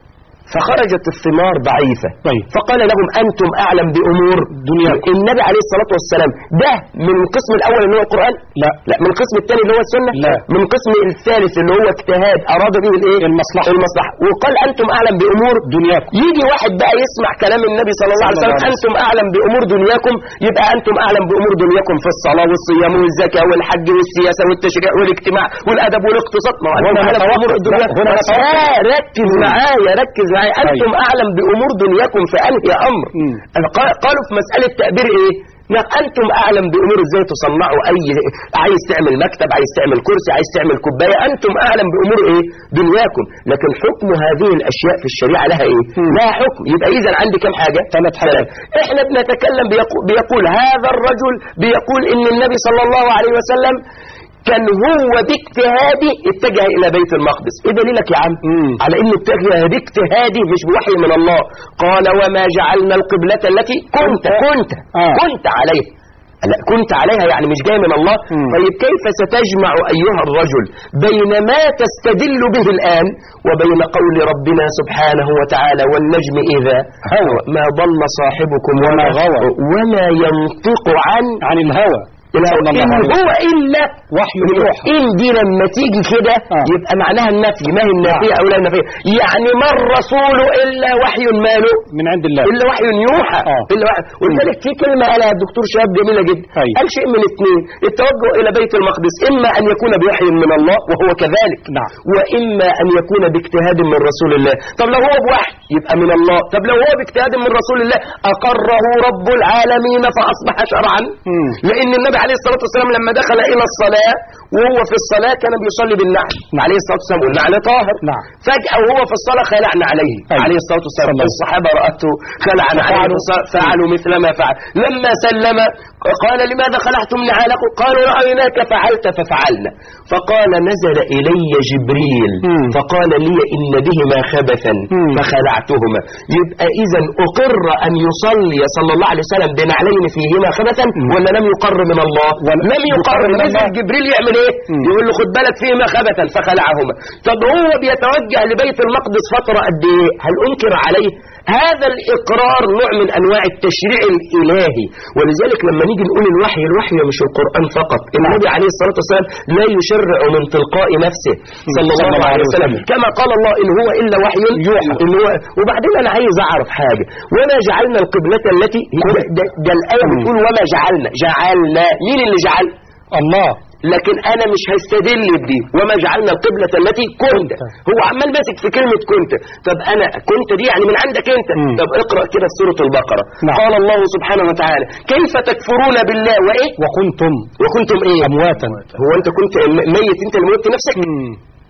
فخرجت الثمار ضعيفة طيب. فقال لهم أنتم أعلم بأمور دنياكم. النبي عليه الصلاة والسلام ده من القسم الأول اللي هو القرآن لا. لا من القسم الثاني اللي هو السنة لا. من القسم الثالث اللي هو اجتهاد أراد به الإيه المصلحة. المصلحة وقال أنتم أعلم بأمور دنياكم يجي واحد بقى يسمع كلام النبي صلى الله عليه صلى الله وسلم عليه أنتم أعلم بأمور دنياكم يبقى أنتم أعلم بأمور دنياكم في الصلاة والصيام والزكاة والحج والسياسة والتشريع والاجتماع والأدب والاقتصاد ما هو أنتم هنا أعلم بأمور نتوقف. الدنيا لا، هنا بس نتوقف. لا، ركز معايا ركز معايا أنتم أعلم بأمور دنياكم في أنهي أمر مم. أنا قا- قالوا في مسألة تأبير إيه لا أنتم أعلم بأمور إزاي تصنعوا أي عايز تعمل مكتب عايز تعمل كرسي عايز تعمل كوباية أنتم أعلم بأمور إيه دنياكم لكن حكم هذه الأشياء في الشريعة لها إيه لها حكم يبقى إذا عندي كم حاجة ثلاث حاجات. إحنا بنتكلم بيقول, بيقول هذا الرجل بيقول إن النبي صلى الله عليه وسلم كان هو باجتهاده اتجه الى بيت المقدس ايه دليلك يا عم مم. على انه اتجه باجتهاده مش بوحي من الله قال وما جعلنا القبلة التي كنت كنت آه. كنت عليها لا كنت عليها يعني مش جاي من الله مم. طيب كيف ستجمع أيها الرجل بين ما تستدل به الآن وبين قول ربنا سبحانه وتعالى والنجم إذا هوى. ما ضل صاحبكم وما غوى. وما ينطق عن عن الهوى صلى الله إن عليه هو وسلم إلا وحي يوحى إن دي لما تيجي كده آه. يبقى معناها النفي ما هي النافية أو لا النافية يعني ما الرسول إلا وحي ماله من عند الله إلا وحي يوحى آه. إلا وحي ولذلك في كلمة قالها الدكتور شهاب جميلة جدا أيوة. قال شيء من اثنين التوجه إلى بيت المقدس إما أن يكون بوحي من الله وهو كذلك نعم. وإما أن يكون باجتهاد من رسول الله طب لو هو بوحي يبقى من الله طب لو هو باجتهاد من رسول الله أقره رب العالمين فأصبح شرعا مم. لأن النبي عليه الصلاة والسلام لما دخل إلى الصلاة وهو في الصلاة كان بيصلي بالنعل عليه الصلاة والسلام والنعل طاهر نعم. فجأة وهو في الصلاة خلعنا عليه أيوة. عليه الصلاة والسلام صلى الله عليه الصحابة رأته خلعنا عليه فعلوا. فص- فعلوا مثل ما فعل لما سلم قال لماذا خلعتم نعالكم قالوا رأيناك فعلت ففعلنا فقال نزل إلي جبريل مم. فقال لي إن بهما خبثا مم. فخلعتهما يبقى إذا أقر أن يصلي صلى الله عليه وسلم بنعلين فيهما خبثا ولا لم يقر من الله ولا- لم يقر يقر من نزل الله. جبريل يعمل ايه مم. يقول له خد بالك فيهما خبثا فخلعهما طب هو بيتوجه لبيت المقدس فترة قد ايه هل انكر عليه هذا الاقرار نوع من انواع التشريع الالهي ولذلك لما نيجي نقول الوحي الوحي مش القرآن فقط النبي عليه الصلاة والسلام لا يشرع من تلقاء نفسه صلى الله عليه وسلم كما قال الله ان هو الا وحي يوحى إن هو وبعدين انا عايز اعرف حاجة وما جعلنا القبلة التي ده, ده, ده الآية بتقول وما جعلنا جعلنا مين اللي جعل الله لكن انا مش هستدل بدي وما جعلنا القبلة التي كنت هو عمال ماسك في كلمة كنت طب انا كنت دي يعني من عندك انت مم. طب اقرأ كده في سورة البقرة نعم. قال الله سبحانه وتعالى كيف تكفرون بالله وايه وكنتم وكنتم ايه أمواتا هو انت كنت م- ميت انت اللي موت نفسك مم.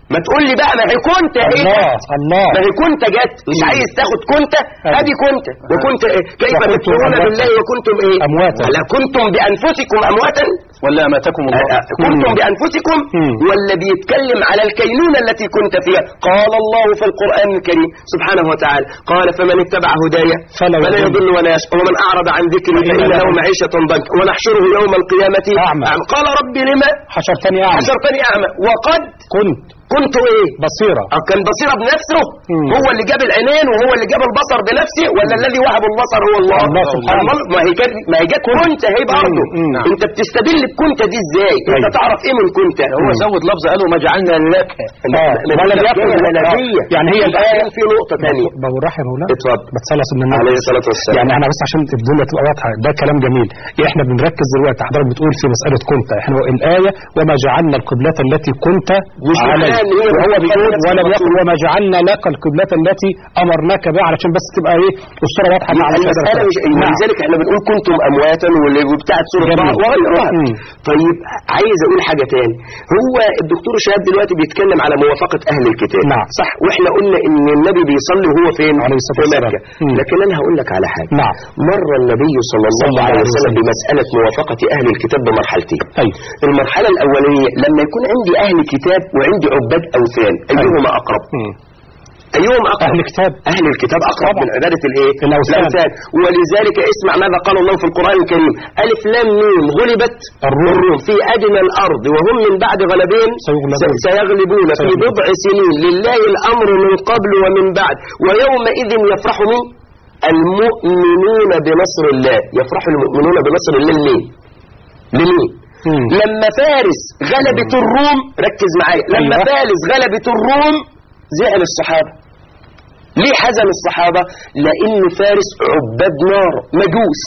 ما تقول لي بقى ما هي كنت ايه الله الله ما هي كنت جت مش عايز تاخد كنت أيوة. ادي كنت وكنت إيه؟ كيف وكنتم تكفرون أمواتا. بالله وكنتم ايه أمواتا. ولا كنتم بانفسكم امواتا ولا أماتكم الله أ- أ- كنتم مم. بانفسكم مم. ولا بيتكلم على الكينونه التي كنت فيها قال الله في القران الكريم سبحانه وتعالى قال فمن اتبع هداي فلا فلا يضل. يضل ولا يشقى ومن اعرض عن ذكري فإن فان له له معيشه ضنكا ونحشره يوم القيامه أعمى. قال رب لما حشرتني أعمى حشرتني اعمى وقد كنت كنت ايه بصيرة أه كان بصيرة بنفسه مم. هو اللي جاب العينين وهو اللي جاب البصر بنفسه ولا الذي وهب البصر هو الله الله سبحانه. أمال ما هي جت ما هي جت كنت اهي برضه مم. انت بتستدل بكنت دي ازاي انت أيوة. تعرف ايه من كنت هو زود لفظ قالوا ما جعلنا لك آه. ولا يكن الهدية يعني هي الآية في نقطة ثانية بالراحة يا مولانا اتفضل بتصلص من النبي عليه الصلاة والسلام يعني احنا بس عشان الدنيا تبقى واضحه ده كلام جميل احنا بنركز دلوقتي حضرتك بتقول في مساله كنت احنا الايه وما جعلنا القبله التي كنت مش عليه معناه إن هي وهو القبلة بيقول نفس ولم الرسول. يقل وما جعلنا لك القبله التي امرناك بها علشان بس تبقى ايه الصوره واضحه مع المسألة مش نعم. ولذلك احنا بنقول كنتم أمواتا واللي بتاعت سورة جميل. طه وغيرها مم. طيب عايز أقول حاجة تاني هو الدكتور شهاب دلوقتي بيتكلم على موافقة أهل الكتاب نعم. صح واحنا قلنا إن النبي بيصلي وهو فين عليه الصلاة في والسلام. مكة مم. لكن أنا هقول لك على حاجة نعم. مر النبي صلى الله, صلى الله عليه عليه وسلم وسلم. بمسألة موافقة أهل الكتاب بمرحلتين ايوه المرحلة الأولانية لما يكون عندي أهل كتاب وعندي عباد أوثان أيهما أقرب مم. أيهم أقرب اهل كتاب أهل الكتاب أقرب طبعا. من عبادة الإيه؟ الأوثان. ولذلك اسمع ماذا قال الله في القرآن الكريم ألف لام ميم غلبت الروم. الروم في أدنى الأرض وهم من بعد غلبهم سيغلبون. س- سيغلبون في سيغلبون. بضع سنين لله الأمر من قبل ومن بعد ويومئذ يفرح من المؤمنون بنصر الله يفرح المؤمنون بنصر الله لمين؟ لمين؟ مم. لما فارس غلبت الروم ركز معايا لما أيوة. فارس غلبت الروم زعل الصحابة ليه حزن الصحابة لأن فارس عباد نار مجوس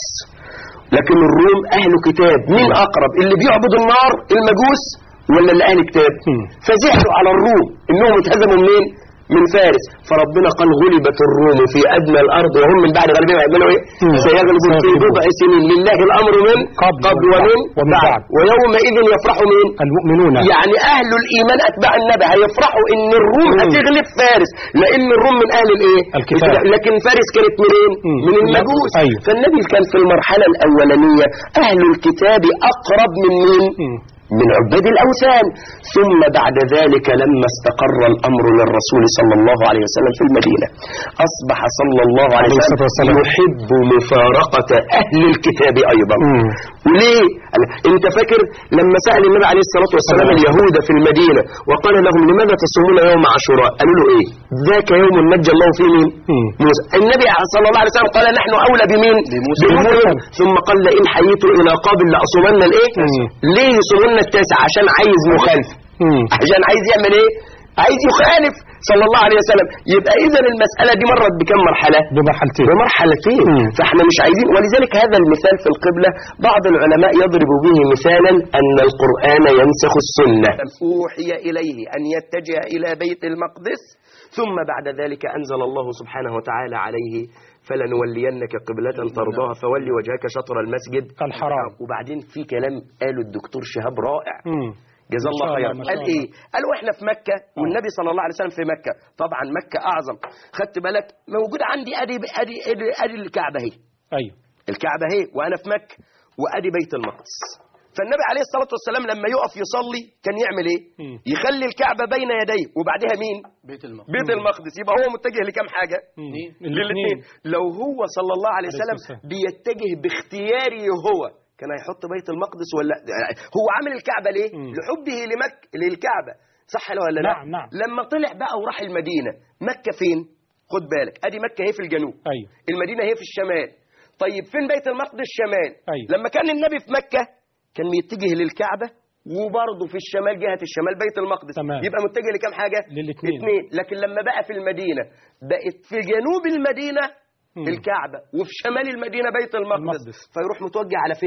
لكن الروم أهل كتاب مين أقرب اللي بيعبد النار المجوس ولا اللي أهل كتاب مم. فزعلوا على الروم إنهم اتهزموا منين من فارس فربنا قال غلبت الروم في أدنى الأرض وهم من بعد غلبهم يعملوا إيه مم. سيغلبون في سيغلبون. بضع سنين لله الأمر من قبل قبل ومن ومن بعد. ومن بعد. ويومئذ يفرح مين المؤمنون يعني اهل الايمان اتباع النبي هيفرحوا ان الروم مم. هتغلب فارس لان الروم من اهل الايه الكتاب. لكن فارس كانت منين مم. من المجوس أيوة. فالنبي كان في المرحله الاولانيه اهل الكتاب اقرب من مين مم. من عباد الأوثان ثم بعد ذلك لما استقر الأمر للرسول صلى الله عليه وسلم في المدينة أصبح صلى الله عليه عليه الصلاة وسلم والسلام. يحب مفارقة أهل الكتاب أيضا مم. وليه؟ قال- انت فاكر لما سأل النبي عليه الصلاة والسلام صلى الله عليه اليهود في المدينة وقال لهم لماذا تصومون يوم عاشوراء قالوا له ايه ذاك يوم نجى الله فيه مين مم. موسى النبي صلى الله عليه وسلم قال نحن أولى بمين بموسى. بموسى ثم قال لئن حييت إلى قابل لأصومن الايه مم. ليه يصومن التاسع عشان عايز مخالف مم. عشان عايز يعمل ايه عايز يخالف صلى الله عليه وسلم يبقى اذا المسألة دي مرت بكم مرحلة بمرحلتين بمرحلتين مم. فاحنا مش عايزين ولذلك هذا المثال في القبلة بعض العلماء يضرب به مثالا أن القرآن ينسخ السنة أوحي إليه أن يتجه إلى بيت المقدس ثم بعد ذلك أنزل الله سبحانه وتعالى عليه فلنولينك قبلة ترضاها فولي وجهك شطر المسجد الحرام. وبعدين في كلام قاله الدكتور شهاب رائع مم. جزاه ما الله شاء خيرا الله، ما قال شاء ايه قال واحنا في مكة والنبي صلى الله عليه وسلم في مكة طبعا مكة اعظم خدت بالك موجود عندي ادي ادي ادي, أدي الكعبة اهي ايوه الكعبة اهي وانا في مكة وادي بيت المقدس فالنبي عليه الصلاة والسلام لما يقف يصلي كان يعمل ايه مم. يخلي الكعبة بين يديه وبعدها مين بيت المقدس بيت المقدس يبقى هو متجه لكام حاجة مم. للاثنين لو هو صلى الله عليه عليه وسلم الصلاة والسلام. بيتجه باختياره هو كان هيحط بيت المقدس ولا هو عامل الكعبة ليه مم. لحبه لمك للكعبة صح ولا لا نعم، نعم. لما طلع بقى وراح المدينة مكة فين خد بالك ادي مكة هي في الجنوب ايوه المدينة هي في الشمال طيب فين بيت المقدس شمال أيوة. لما كان النبي في مكة كان يتجه للكعبة وبرضه في الشمال جهة الشمال بيت المقدس تمام. يبقى متجه لكام حاجة للاتنين. اتنين لكن لما بقى في المدينة بقت في جنوب المدينة مم. الكعبة وفي شمال المدينة بيت المقدس, المقدس. فيروح متوجه على فين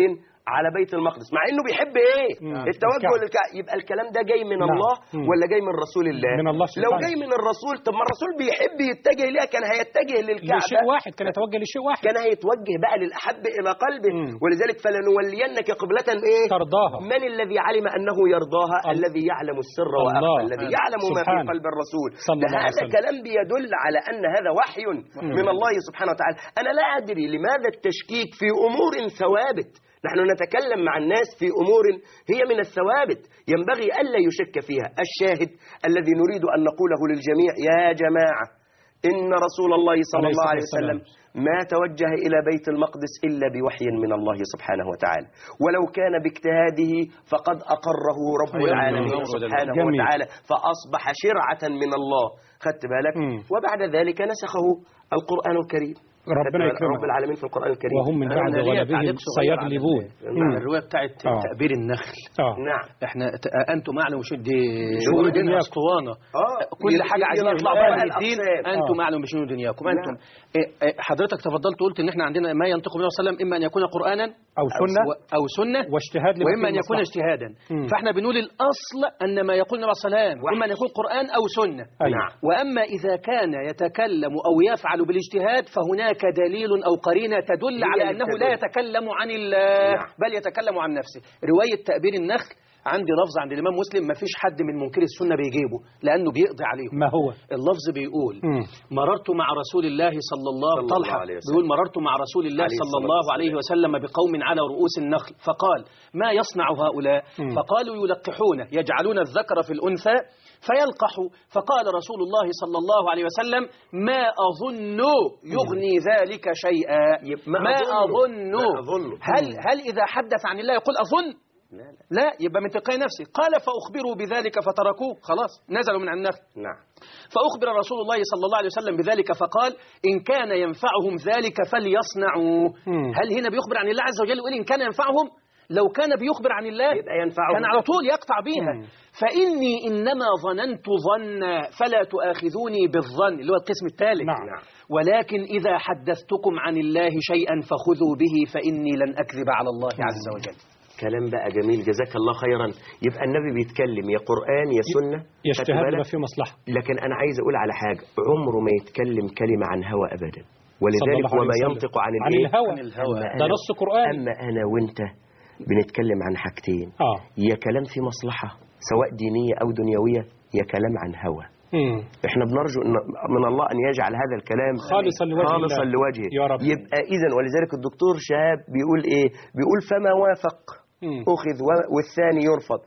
على بيت المقدس مع انه بيحب ايه مم. التوجه الكعبة. للكعبه يبقى الكلام ده جاي من نعم. الله مم. ولا جاي من رسول الله من الله لو سبحانه. جاي من الرسول طب ما الرسول بيحب يتجه ليها كان هيتجه للكعبه لشيء واحد كان يتوجه لشيء واحد كان هيتوجه بقى للأحب إلى قلبه مم. ولذلك فلنولينك قبلة إيه ترضاها من الذي علم أنه يرضاها الله. الذي يعلم السر الله. وأخفى الذي يعلم ما في سبحانه. قلب الرسول صلى الله عليه هذا وسلم. كلام بيدل على أن هذا وحي من الله سبحانه وتعالى أنا لا أدري لماذا التشكيك في أمور ثوابت نحن نتكلم مع الناس في أمور هي من الثوابت ينبغي ألا يشك فيها الشاهد الذي نريد أن نقوله للجميع يا جماعة إن رسول الله صلى عليه الله عليه الصلاة وسلم ما توجه إلى بيت المقدس إلا بوحي من الله سبحانه وتعالى ولو كان باجتهاده فقد أقره رب أيوة. العالمين الله سبحانه جميل. وتعالى فأصبح شرعة من الله خدت بالك مم. وبعد ذلك نسخه القرآن الكريم ربنا خدت بالك؟ يكرمك. رب العالمين في القرآن الكريم وهم من أنا بعد ليا غلبهم تعليق صغير على سيغلبون ال- مم. الروايه بتاعت آه. تأبير النخل اه نعم احنا ت- انتم اعلم بشؤون دي شؤون شؤون دنياكم. اسطوانه آه. كل ي- حاجه ي- عايزين يطلع يطلعوا بقى بقى الدين الأقسام. انتم آه. اعلم بشؤون دنياكم نعم. انتم إيه، إيه، حضرتك تفضلت قلت ان احنا عندنا ما ينطق به صلى الله عليه وسلم اما ان يكون قرانا او سنه و- او سنه واجتهاد لما واما فيه ان يكون مصلحة. اجتهادا مم. فاحنا بنقول الاصل ان ما يقول النبي صلى الله عليه وسلم وحي. اما ان يكون قران او سنه أيوة. نعم. واما اذا كان يتكلم او يفعل بالاجتهاد فهناك دليل او قرينه تدل هي على اللي انه تدل. لا يتكلم عن الله نعم. بل يتكلم عن نفسه روايه تأبير النخل عندي لفظ عند الامام مسلم ما فيش حد من منكري السنه بيجيبه لانه بيقضي عليهم ما هو اللفظ بيقول مم. مررت مع رسول الله صلى الله صلى الله طلحة عليه وسلم. بيقول مررت مع رسول الله عليه صلى الصلاة الله والسلام. عليه وسلم بقوم على رؤوس النخل فقال ما يصنع هؤلاء مم. فقالوا يلقحونه يجعلون الذكر في الأنثى فيلقح فقال رسول الله صلى الله عليه وسلم ما أظن يغني ذلك شيئا يب- ما ما أظن. أظن ما أظن. هل هل إذا حدث عن الله يقول أظن لا لا لا يبقى من تلقاء نفسه قال فأخبروا بذلك فتركوه خلاص نزلوا من عن النخل نعم فأخبر رسول الله صلى الله عليه وسلم بذلك فقال إن كان ينفعهم ذلك فليصنعوا مم. هل هنا بيخبر عن الله عز وجل يقول إن كان ينفعهم لو كان بيخبر عن الله يبقى ينفعهم. كان على طول يقطع بيها مم. فإني إنما ظننت ظنا فلا تؤاخذوني بالظن اللي هو القسم الثالث نعم. نعم. ولكن إذا حدثتكم عن الله شيئا فخذوا به فإني لن أكذب على الله عز وجل كلام بقى جميل جزاك الله خيرا يبقى النبي بيتكلم يا قرآن يا سنة خدت يجتهد بالك؟ لما فيه مصلحه لكن أنا عايز أقول على حاجة عمره ما يتكلم كلمة عن هوى أبدا صلى ولذلك الله عليه وما وسلم. ينطق عن عن الإيه؟ الهوى عن الهوى. أما ده أنا- نص قرآن أما أنا وأنت بنتكلم عن حاجتين اه يا كلام في مصلحة سواء دينية أو دنيوية يا كلام عن هوى مم. احنا بنرجو إن من الله ان يجعل هذا الكلام خالصا لوجه خالصا الله. لوجهه يا رب. يبقى اذا ولذلك الدكتور شهاب بيقول ايه بيقول فما وافق مم. اخذ و- والثاني يرفض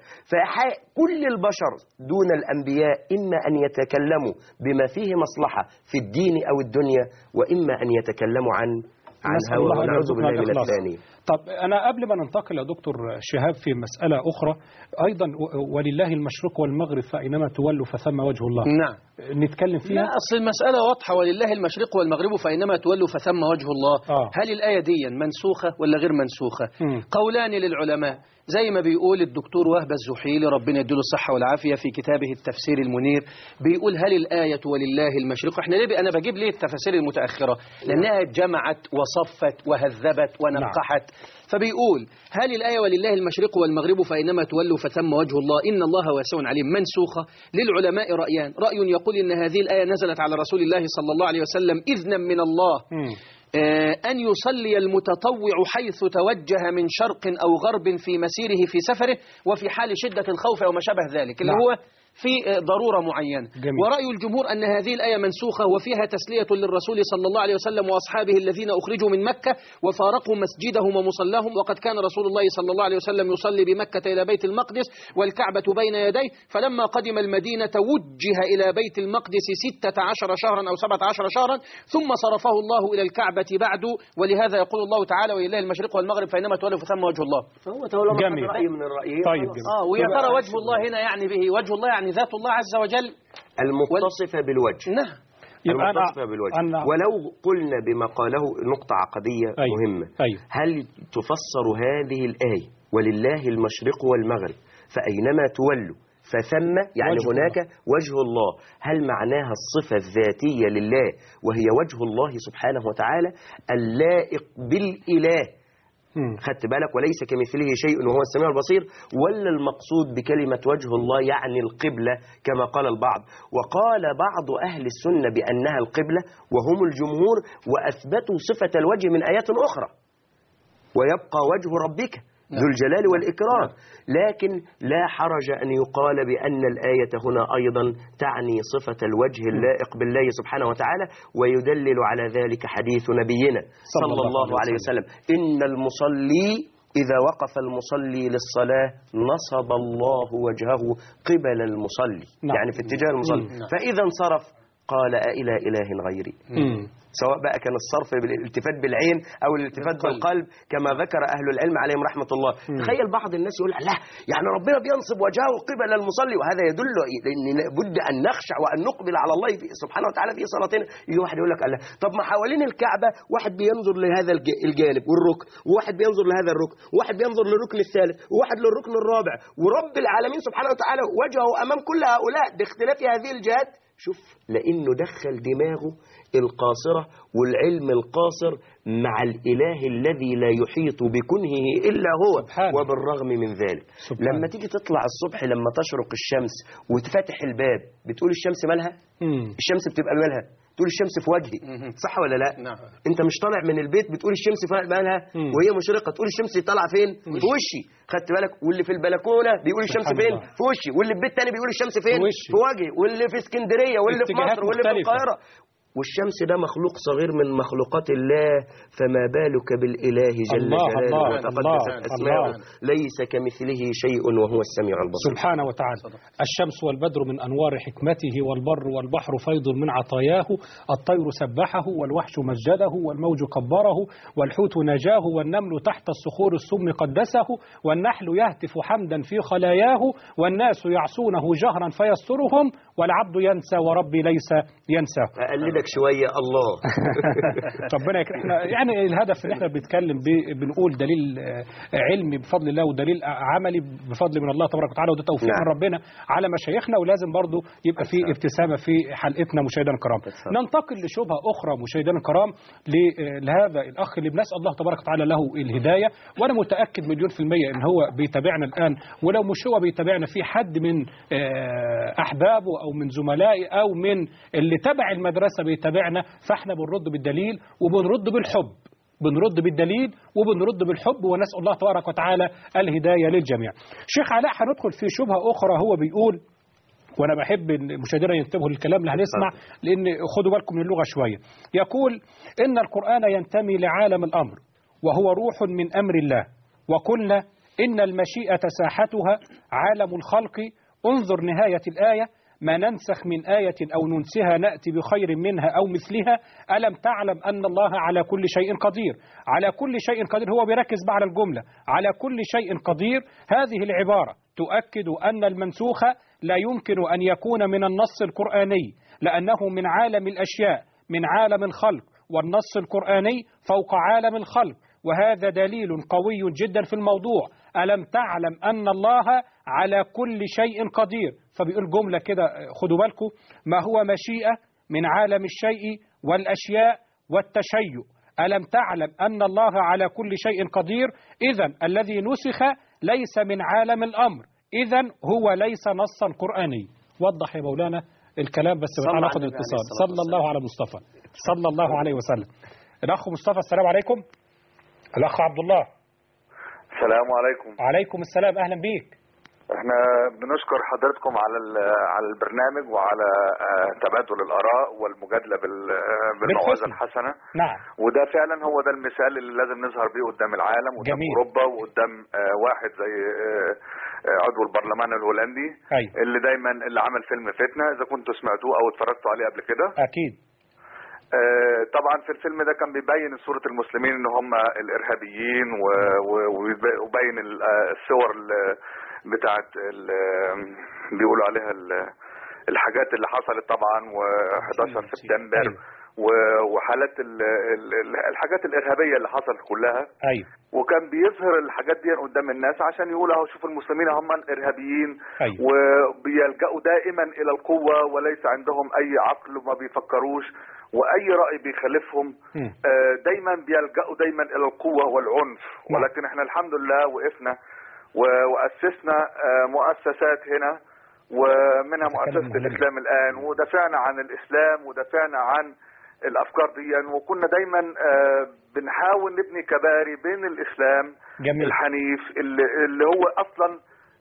فكل البشر دون الانبياء اما ان يتكلموا بما فيه مصلحه في الدين او الدنيا واما ان يتكلموا عن عن نسأل هوى الله أن ونعوذ يرزقنا بالله من الإخلاص. الثاني طب أنا قبل ما ننتقل يا دكتور شهاب في مسألة أخرى أيضا و- ولله المشرق والمغرب فأينما تولوا فثم وجه الله نعم نتكلم لا فيها أصل المسألة واضحة ولله المشرق والمغرب فإنما تولوا فثم وجه الله آه. هل الآية دي منسوخة ولا غير منسوخة مم. قولان للعلماء زي ما بيقول الدكتور وهب الزحيلي ربنا يديله الصحة والعافية في كتابه التفسير المنير بيقول هل الآية ولله المشرق احنا ليه أنا بجيب ليه التفاسير المتأخرة لأنها جمعت وصفت وهذبت ونقحت فبيقول هل الآية ولله المشرق والمغرب فإنما تولوا فثم وجه الله إن الله واسع عليم منسوخة للعلماء رأيان رأي يقول إن هذه الآية نزلت على رسول الله صلى الله عليه وسلم إذنا من الله مم. آه، أن يصلي المتطوع حيث توجه من شرق أو غرب في مسيره في سفره وفي حال شدة الخوف أو ما شابه ذلك اللي نعم. هو في آه، ضرورة معينة جميل. ورأي الجمهور أن هذه الآية منسوخة وفيها تسلية للرسول صلى الله عليه وسلم وأصحابه الذين أخرجوا من مكة وفارقوا مسجدهم ومصلاهم وقد كان رسول الله صلى الله عليه وسلم يصلي بمكة إلى بيت المقدس والكعبة بين يديه فلما قدم المدينة وجه إلى بيت المقدس ستة عشر شهرا أو سبعة عشر شهرا ثم صرفه الله إلى الكعبة بعد ولهذا يقول الله تعالى ولله المشرق والمغرب فإنما تولوا فثم وجه الله فهو تولى جميل. رأي من الرأيين طيب خلاص. جميل. آه ويا ترى وجه الله هنا يعني به وجه الله يعني ذات الله عز وجل المتصفة بالوجه نعم يبقى أنا المتصفة بالوجه أنا ولو قلنا بما قاله نقطة عقدية أيوة. مهمة أيوة. هل تفسر هذه الآية ولله المشرق والمغرب فأينما تولوا فثم يعني وجه هناك وجه الله هل معناها الصفة الذاتية لله وهي وجه الله سبحانه وتعالى اللائق بالإله مم. خدت بالك وليس كمثله شيء وهو السميع البصير ولا المقصود بكلمة وجه الله يعني القبلة كما قال البعض وقال بعض أهل السنة بأنها القبلة وهم الجمهور وأثبتوا صفة الوجه من آيات أخرى ويبقى وجه ربك ذو الجلال والإكرام لكن لا حرج أن يقال بأن الآية هنا أيضا تعني صفة الوجه اللائق بالله سبحانه وتعالى ويدلل على ذلك حديث نبينا صلى الله عليه وسلم إن المصلي إذا وقف المصلي للصلاة نصب الله وجهه قبل المصلي نعم. يعني في اتجاه المصلي فإذا انصرف قال أإلى إله غيري مم. سواء بقى كان الصرف بالالتفات بالعين او الالتفات بالقلب كما ذكر اهل العلم عليهم رحمه الله تخيل بعض الناس يقول لا يعني ربنا بينصب وجهه قبل المصلي وهذا يدل ان لابد ان نخشع وان نقبل على الله في- سبحانه وتعالى في صلاتنا يجي واحد يقول لك الله طب ما حوالين الكعبه واحد بينظر لهذا الج- الجانب والركن وواحد بينظر لهذا الركن وواحد بينظر للركن الثالث وواحد للركن الرابع ورب العالمين سبحانه وتعالى وجهه امام كل هؤلاء باختلاف هذه الجهات شوف لانه دخل دماغه القاصره والعلم القاصر مع الاله الذي لا يحيط بكنهه الا هو سبحانه. وبالرغم من ذلك سبحانه. لما تيجي تطلع الصبح لما تشرق الشمس وتفتح الباب بتقول الشمس مالها مم. الشمس بتبقى مالها تقول الشمس في وجهي صح ولا لا نعم. انت مش طالع من البيت بتقول الشمس في مالها مم. وهي مشرقه تقول الشمس طالعه فين في وشي خدت بالك واللي في البلكونه بيقول الشمس سبحان فين الله. في وشي واللي في بيت تاني بيقول الشمس فين في وشي. في وجهي واللي في اسكندريه واللي في اتجاهات مصر واللي في مختلفة. القاهره والشمس ده مخلوق صغير من مخلوقات الله فما بالك بالإله جل الله، جلاله الله، وتقدست الله، أسماؤه الله. ليس كمثله شيء وهو السميع البصير سبحانه وتعالى الشمس والبدر من أنوار حكمته والبر والبحر فيض من عطاياه الطير سبحه والوحش مجده والموج كبره والحوت نجاه والنمل تحت الصخور السم قدسه والنحل يهتف حمدا في خلاياه والناس يعصونه جهرا فيسترهم والعبد ينسى وربي ليس ينسى أقلدك شوية الله ربنا يكرم احنا يعني الهدف ان احنا بنتكلم ب- بنقول دليل آه، علمي بفضل الله ودليل عملي بفضل من الله تبارك وتعالى وده توفيق نعم. من ربنا على مشايخنا ولازم برضو يبقى في ابتسامه في حلقتنا مشاهدينا الكرام ننتقل لشبهه اخرى مشاهدينا الكرام ل- آه، لهذا الاخ اللي بنسال الله تبارك وتعالى له الهدايه وانا متاكد مليون في الميه ان هو بيتابعنا الان ولو مش هو بيتابعنا في حد من آه، احبابه او من زملائه او من اللي تبع المدرسه بيتابعنا فاحنا بنرد بالدليل وبنرد بالحب بنرد بالدليل وبنرد بالحب ونسال الله تبارك وتعالى الهدايه للجميع. شيخ علاء هندخل في شبهه اخرى هو بيقول وانا بحب المشاهدين ينتبهوا للكلام اللي هنسمع لان خدوا بالكم من اللغه شويه. يقول ان القران ينتمي لعالم الامر وهو روح من امر الله وقلنا ان المشيئه ساحتها عالم الخلق انظر نهايه الايه ما ننسخ من آية أو ننسها نأتي بخير منها أو مثلها ألم تعلم أن الله على كل شيء قدير على كل شيء قدير هو بيركز بقى على الجملة على كل شيء قدير هذه العبارة تؤكد أن المنسوخ لا يمكن أن يكون من النص القرآني لأنه من عالم الأشياء من عالم الخلق والنص القرآني فوق عالم الخلق وهذا دليل قوي جدا في الموضوع ألم تعلم أن الله على كل شيء قدير فبيقول جملة كده خدوا بالكم ما هو مشيئة من عالم الشيء والأشياء والتشيع ألم تعلم أن الله على كل شيء قدير إذا الذي نسخ ليس من عالم الأمر إذا هو ليس نصا قرآني وضح يا مولانا الكلام بس صلى تعالى على ناخد النبي عليه الاتصال الصلاة صلى الله على مصطفى صلى الله عليه وسلم الأخ مصطفى السلام عليكم الأخ عبد الله السلام عليكم عليكم السلام أهلا بيك احنا بنشكر حضرتكم على ال- على البرنامج وعلى آه، تبادل الاراء والمجادله بال- آه، بالموعظه بالحسن. الحسنه نعم وده فعلا هو ده المثال اللي لازم نظهر بيه قدام العالم وقدام جميل. اوروبا وقدام آه، واحد زي آه، آه، عضو البرلمان الهولندي أيوة. اللي دايما اللي عمل فيلم فتنه اذا كنتوا سمعتوه او اتفرجتوا عليه قبل كده أكيد آه، طبعا في الفيلم ده كان بيبين صورة المسلمين ان هم الارهابيين و- و- ويب- وبين ال- آه، الصور ال- بتاعت ال- بيقولوا عليها ال- الحاجات اللي حصلت طبعا و11 سبتمبر أيوة. و- وحالات ال- ال- ال- الحاجات الارهابيه اللي حصلت كلها ايوه وكان بيظهر الحاجات دي قدام الناس عشان يقول اهو شوف المسلمين هم ارهابيين أيوة. وبيلجأوا دائما الى القوه وليس عندهم اي عقل وما بيفكروش واي راي بيخالفهم مم. آه، دايما بيلجأوا دايما الى القوه والعنف نعم. ولكن احنا الحمد لله وقفنا و- واسسنا آه، مؤسسات هنا ومنها تكلم مؤسسه مهم. الاسلام الان ودافعنا عن الاسلام ودافعنا عن الافكار دي وكنا دايما آه، بنحاول نبني كباري بين الاسلام جميل. الحنيف اللي, اللي هو اصلا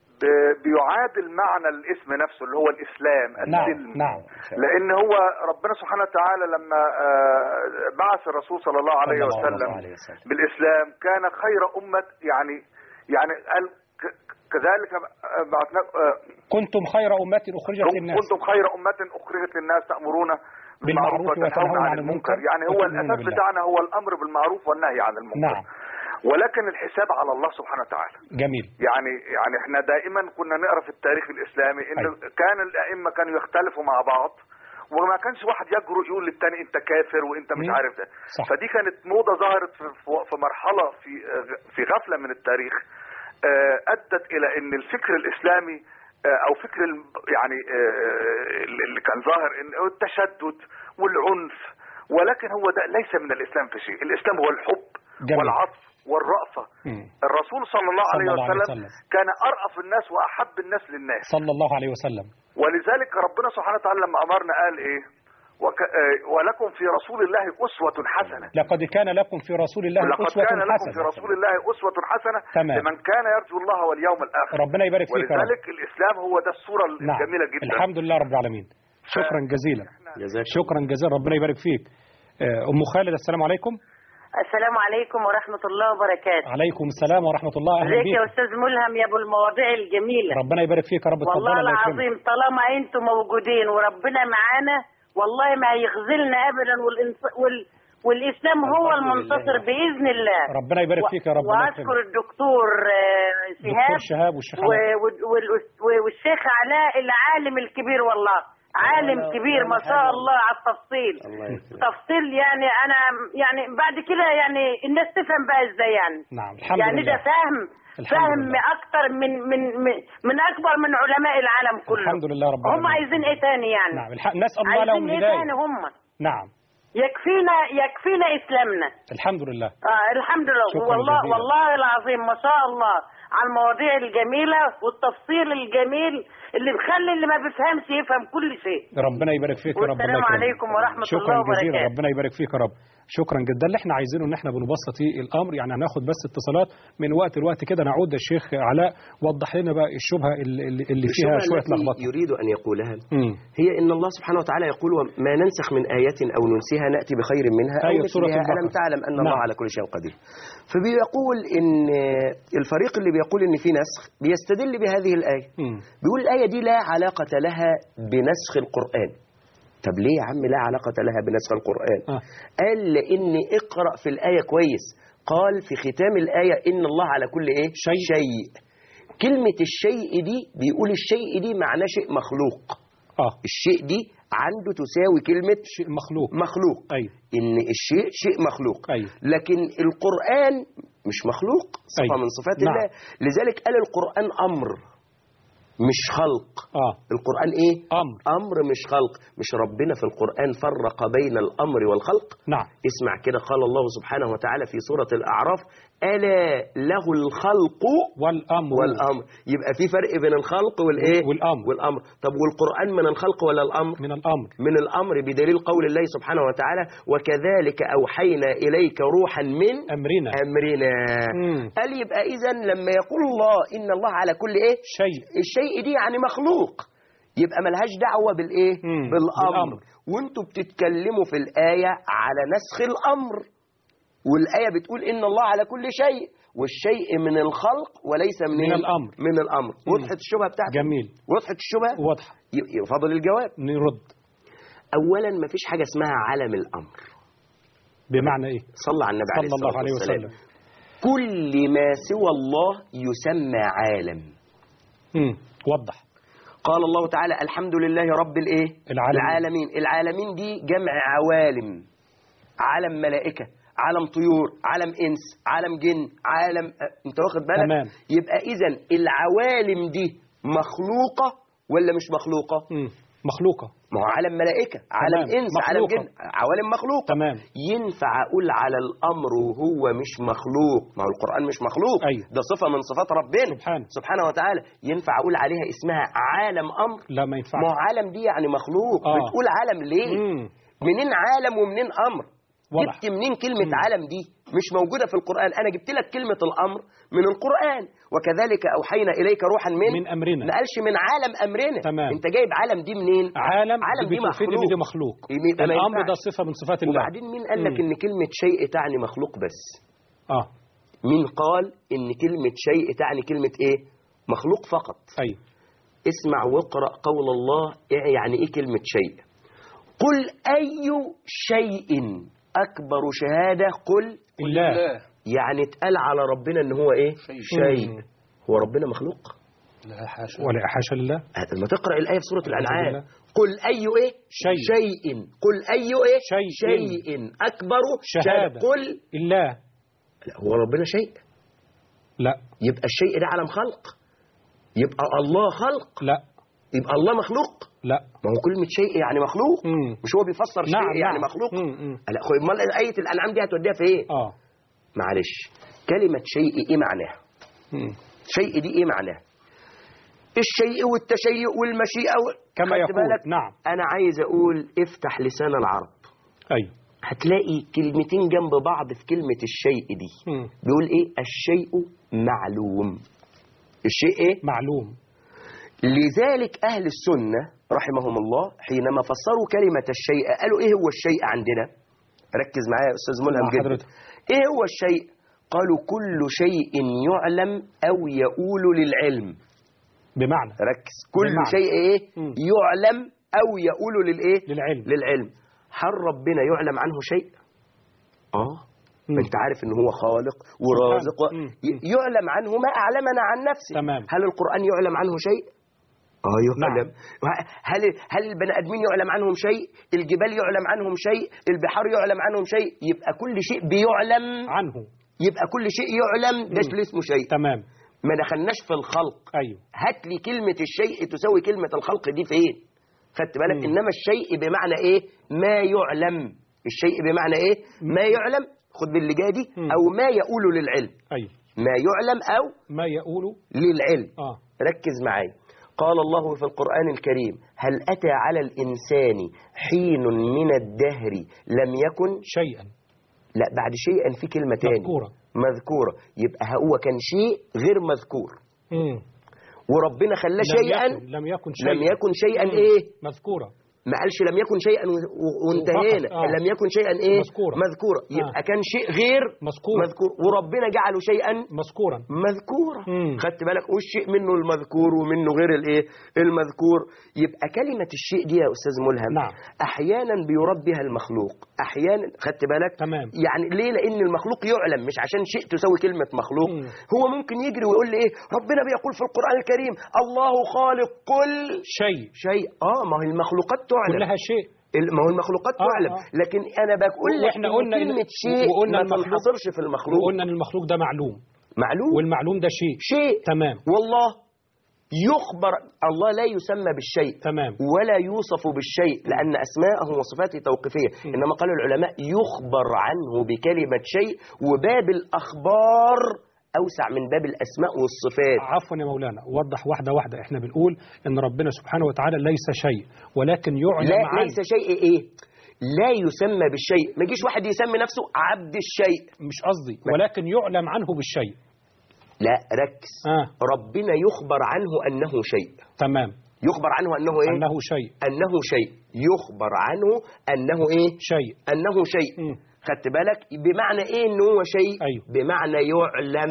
ب- بيعادل معنى الاسم نفسه اللي هو الاسلام نعم السلم نعم لان هو ربنا سبحانه وتعالى لما آه، بعث الرسول صلى الله عليه صلى الله وسلم عليه وسلم. بالاسلام كان خير امه يعني يعني قال ك- كذلك بعثنا آه، كنتم خير أمة أخرجت للناس كنتم خير امه اخرجت للناس تامرون بالمعروف وتنهون عن المنكر يعني هو وتؤمنون الاساس بالله. بتاعنا هو الامر بالمعروف والنهي عن المنكر نعم ولكن الحساب على الله سبحانه وتعالى جميل يعني يعني احنا دائما كنا نقرا في التاريخ الاسلامي ان أيوة. كان الائمه كانوا يختلفوا مع بعض وما كانش واحد يجرؤ يقول للتاني انت كافر وانت مش مم. عارف ده صح. فدي كانت موضه ظهرت في في- في مرحله في في غفله من التاريخ آه، ادت الى ان الفكر الاسلامي آه، او فكر الم- يعني آه، اللي كان ظاهر ان التشدد والعنف ولكن هو ده ليس من الاسلام في شيء الاسلام هو الحب جميل. والعطف والرأفة مم. الرسول صلى الله صلى عليه الله عليه وسلم وسلم. كان أرأف الناس وأحب الناس للناس صلى الله عليه وسلم ولذلك ربنا سبحانه وتعالى لما أمرنا قال إيه وك... آه، ولكم في رسول الله أسوة حسنة لقد كان لكم في رسول الله لقد أسوة كان لكم في حسنة رسول الله أسوة حسنة تمام. لمن كان يرجو الله واليوم الآخر ربنا يبارك فيك يا رب ولذلك الإسلام هو ده الصورة نعم الجميلة جدا الحمد لله رب العالمين شكرا جزيلا جزاك شكرا جزيلا ربنا يبارك فيك آه، أم خالد السلام عليكم السلام عليكم ورحمة الله وبركاته عليكم السلام ورحمة الله أهلا ازيك يا بك أستاذ ملهم يا أبو المواضيع الجميلة ربنا يبارك فيك يا رب اتفضل والله الله يكرمك العظيم طالما أنتم موجودين وربنا معانا والله ما هيخذلنا أبدا والإنص... وال... والإسلام هو المنتصر بإذن الله ربنا يبارك فيك يا رب الله وأشكر يكرمك الدكتور آه، دكتور شهاب شهاب والشيخ و... علاء و... والأس- و- والشيخ علاء العالم الكبير والله عالم ولا- كبير ولا ما شاء حاجة. الله على التفصيل الله يكرمك. تفصيل يعني انا يعني بعد كده يعني الناس تفهم بقى ازاي يعني نعم الحمد يعني لله ده فهم الحمد فهم لله. اكتر من من من, من اكبر من علماء العالم كله الحمد لله رب هم العالمين عايزين ايه تاني يعني نعم الح... نسأل الله لهم عايزين ايه الهداية تاني هم نعم يكفينا يكفينا اسلامنا الحمد لله آه الحمد لله شكراً والله جزيلاً. والله العظيم ما شاء الله على المواضيع الجميلة والتفصيل الجميل اللي بيخلي اللي ما بيفهمش يفهم كل شيء ربنا يبارك فيك يا رب والسلام الله يكرمك. عليكم ورحمة شكرا الله جزيلا وبركاته. ربنا يبارك فيك يا رب شكرا جدا اللي احنا عايزينه ان احنا بنبسط فيه الامر يعني هناخد بس اتصالات من وقت لوقت كده نعود الشيخ علاء وضح لنا بقى الشبهه اللي, اللي- اللي فيها الشبهة شويه التي لخبطه يريد أن يقولها مم. هي إن الله سبحانه وتعالى يقول ما ننسخ من آية أو ننسها نأتي بخير منها أو أيوة، سورة مثلها البقرة. ألم تعلم أن نعم. الله على كل شيء قدير فبيقول إن الفريق اللي بيقول إن في نسخ بيستدل بهذه الآية مم. بيقول الآية دي لا علاقة لها بنسخ القرآن طب ليه يا عم لا علاقة لها بنسخ القرآن آه. قال لأن اقرأ في الآية كويس قال في ختام الآية إن الله على كل إيه شيء. شيء كلمة الشيء دي بيقول الشيء دي معناه شيء مخلوق اه الشيء دي عنده تساوي كلمة شيء مخلوق مخلوق ايوه إن الشيء شيء مخلوق أيوة. لكن القرآن مش مخلوق صفة أيوة. من صفات نعم. الله لذلك قال القرآن أمر مش خلق اه القرآن إيه؟ امر أمر مش خلق مش ربنا في القرآن فرق بين الأمر والخلق نعم اسمع كده قال الله سبحانه وتعالى في سورة الأعراف ألا له الخلق والامر والأمر يبقى في فرق بين الخلق والإيه والأمر. والأمر طب والقرآن من الخلق ولا الأمر من الامر من الأمر بدليل قول الله سبحانه وتعالى وكذلك أوحينا إليك روحا من امرنا أمرنا مم. قال يبقى إذا لما يقول الله إن الله على كل إيه شيء الشيء دي يعني مخلوق يبقى ملهاش دعوة بالإيه مم. بالأمر بالأمر. وانتوا بتتكلموا في الآية على نسخ الأمر والآية بتقول إن الله على كل شيء والشيء من الخلق وليس من, من الأمر. من الأمر وضحت الشبهة بتاعتك جميل وضحت الشبهة واضحه ي- يفضل الجواب نرد أولا مفيش حاجة اسمها علم الأمر بمعنى ايه صلى على النبي عليه صلى الله الصلاة عليه والسلام وسلم كل ما سوى الله يسمى عالم مم. وضح قال الله تعالى الحمد لله رب الايه العالمين. العالمين العالمين دي جمع عوالم عالم ملائكة عالم طيور عالم انس عالم جن عالم أه، انت واخد بالك تمام. يبقى اذا العوالم دي مخلوقة ولا مش مخلوقة مم. مخلوقة ما هو عالم ملائكة عالم تمام. انس عالم مخلوقة. جن عوالم مخلوقة تمام. ينفع اقول على الامر وهو مش مخلوق ما هو القرآن مش مخلوق أيوه. ده صفة من صفات ربنا سبحانه. سبحانه وتعالى ينفع اقول عليها اسمها عالم امر لا ما ينفعش ما هو عالم دي يعني مخلوق آه. بتقول عالم ليه مم. منين عالم ومنين امر واضح. جبت منين كلمة مم. عالم دي مش موجودة في القرآن أنا جبت لك كلمة الأمر من القرآن وكذلك أوحينا إليك روحا من من أمرنا. ما قالش من عالم أمرنا تمام. أنت جايب عالم دي منين عالم, عالم دي بتفيد مخلوق ان دي مخلوق يبقى ما الامر ده ينفعش. صفه من صفات الله وبعدين مين قال لك مم. إن كلمة شيء تعني مخلوق بس اه مين قال إن كلمة شيء تعني كلمة إيه مخلوق فقط ايوه اسمع واقرأ قول الله إيه يعني إيه كلمة شيء قل أي شيء أكبر شهادة قل الله يعني اتقال على ربنا ان هو ايه شيء. شيء مم. هو ربنا مخلوق لا حاشا ولا حاشا لله هذا لما تقرا الايه في سوره بالله. الانعام قل اي ايه شيء. شيء قل اي ايه شيء. شيء اكبر شهادة. قل الله لا هو ربنا شيء لا يبقى الشيء ده عالم خلق يبقى الله خلق لا يبقى الله مخلوق لا ما هو كلمة شيء يعني مخلوق مم. مش هو بيفسر شيء نعم، يعني نعم. مخلوق مم، مم. لا خد امال آية الأنعام دي هتوديها في ايه؟ اه معلش كلمة شيء ايه معناها؟ مم. شيء دي ايه معناها الشيء والتشيء والمشيئة و... كما خدت يقول، بالك؟ نعم. انا عايز اقول افتح لسان العرب ايوه هتلاقي كلمتين جنب بعض في كلمة الشيء دي مم. بيقول ايه الشيء معلوم الشيء ايه معلوم لذلك اهل السنة رحمهم الله حينما فسروا كلمة الشيء قالوا ايه هو الشيء عندنا ركز معايا يا استاذ ملهم مع جدا حضرتك. ايه هو الشيء قالوا كل شيء يعلم او يؤول للعلم بمعنى ركز كل بمعنى. شيء ايه مم. يعلم او يؤول للايه للعلم للعلم هل ربنا يعلم عنه شيء اه مم. انت عارف ان هو خالق ورازق و... مم. ي- يعلم عنه ما اعلمنا عن نفسه تمام. هل القران يعلم عنه شيء اه يعلم وه- هل هل البني ادمين يعلم عنهم شيء الجبال يعلم عنهم شيء البحار يعلم عنهم شيء يبقى كل شيء بيعلم عنه يبقى كل شيء يعلم ده مم. اللي اسمه شيء تمام ما دخلناش في الخلق ايوه هات لي كلمة الشيء تساوي كلمة الخلق دي فين خدت بالك مم. إنما الشيء بمعنى إيه ما يعلم الشيء بمعنى إيه ما يعلم خد باللي جاي دي مم. أو ما يقول للعلم ايوه ما يعلم أو ما يقول للعلم اه ركز معايا قال الله في القرآن الكريم هل أتى على الإنسان حين من الدهر لم يكن شيئا لا بعد شيئا في كلمة تاني مذكورة. مذكورة يبقى هو كان شيء غير مذكور مم. وربنا خلاه لم شيئا يكن لم يكن شيئا لم يكن شيئا مم. ايه مذكورة ما قالش لم يكن شيئا و- و- وانتهينا فقط، آه. لم يكن شيئا ايه مذكورة. مذكورة يبقى آه. كان شيء غير مذكور. مذكور وربنا جعله شيئا مذكورا مذكورا مم. خدت بالك والشيء منه المذكور ومنه غير الايه المذكور يبقى كلمة الشيء دي يا استاذ ملهم نعم. احيانا بيراد بها المخلوق احيانا خدت بالك تمام. يعني ليه لان المخلوق يعلم مش عشان شيء تساوي كلمة مخلوق مم. هو ممكن يجري ويقول لي ايه ربنا بيقول في القرآن الكريم الله خالق كل شيء شيء اه ما هي المخلوقات تعلم كلها شيء ال- ما هو المخلوقات آه، تعلم آه. لكن انا بقول لك واحنا إن قلنا إن- كلمه شيء وقلنا ما المخلوق- تنحصرش في المخلوق وقلنا ان المخلوق ده معلوم معلوم والمعلوم ده شيء شيء تمام والله يخبر الله لا يسمى بالشيء تمام ولا يوصف بالشيء لأن أسماءه وصفاته توقيفية م. إنما قال العلماء يخبر عنه بكلمة شيء وباب الأخبار أوسع من باب الأسماء والصفات عفوا يا مولانا وضح واحدة واحدة احنا بنقول ان ربنا سبحانه وتعالى ليس شيء ولكن يعلم لا عنه ليس شيء إيه لا يسمى بالشيء ما يجيش واحد يسمي نفسه عبد الشيء مش قصدي ولكن يعلم عنه بالشيء لا ركز اه ربنا يخبر عنه أنه شيء تمام يخبر عنه أنه إيه انه شيء أنه شيء يخبر عنه أنه إيه شيء أنه شيء مم. خدت بالك بمعنى إيه أنه هو شيء أيوه. بمعنى يعلم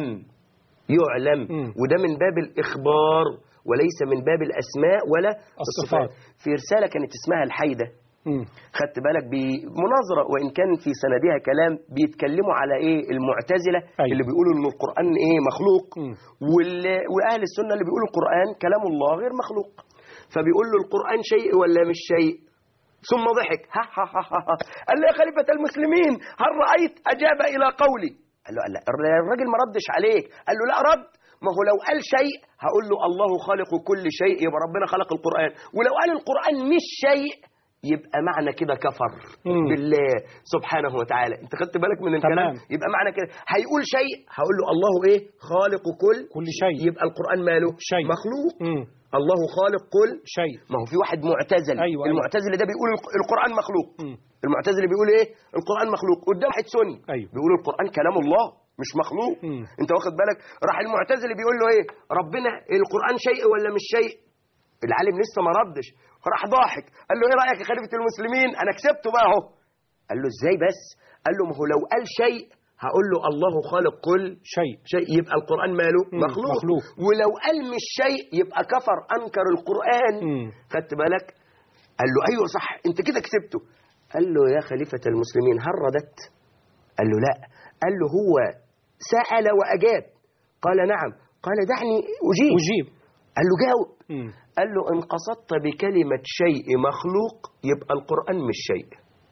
يعلم مم. وده من باب الإخبار وليس من باب الأسماء ولا الصفات. في رسالة كانت اسمها الحيدة مم. خدت بالك بمناظرة وإن كان في سندها كلام بيتكلموا على إيه المعتزلة أيوة. اللي بيقولوا إن القرآن إيه مخلوق مم. وال- وأهل السنة اللي بيقولوا القرآن كلام الله غير مخلوق فبيقول له القرآن شيء ولا مش شيء ثم ضحك ها ها ها ها ها. قال له يا خليفة المسلمين هل رأيت أجاب إلى قولي قال له لا الراجل ما ردش عليك قال له لا رد ما هو لو قال شيء هقول له الله خالق كل شيء يبقى ربنا خلق القرآن ولو قال القرآن مش شيء يبقى معنى كده كفر مم. بالله سبحانه وتعالى انت خدت بالك من الكلام تمام. يبقى معنى كده هيقول شيء هقول له الله ايه خالق كل كل شيء يبقى القرآن ماله شيء. مخلوق مم. الله خالق كل شيء ما هو في واحد معتزل أيوة، أيوة. المعتزل ده بيقول الق- القرآن مخلوق مم. المعتزل بيقول ايه القرآن مخلوق قدام واحد سني أيوة. بيقول القرآن كلام الله مش مخلوق مم. انت واخد بالك راح المعتزل بيقول له ايه ربنا القرآن شيء ولا مش شيء العالم لسه ما ردش راح ضاحك قال له ايه رايك يا خليفه المسلمين انا كسبته بقى اهو قال له ازاي بس قال له ما هو لو قال شيء هقول له الله خالق كل شيء شيء يبقى القرآن ماله مم، مخلوق. مخلوق. ولو قال مش شيء يبقى كفر أنكر القرآن مم. خدت بالك قال له أيوه صح أنت كده كسبته قال له يا خليفة المسلمين هل ردت قال له لا قال له هو سأل وأجاب قال نعم قال دعني أجيب أجيب قال له جاوب مم. قال له إن قصدت بكلمة شيء مخلوق يبقى القرآن مش شيء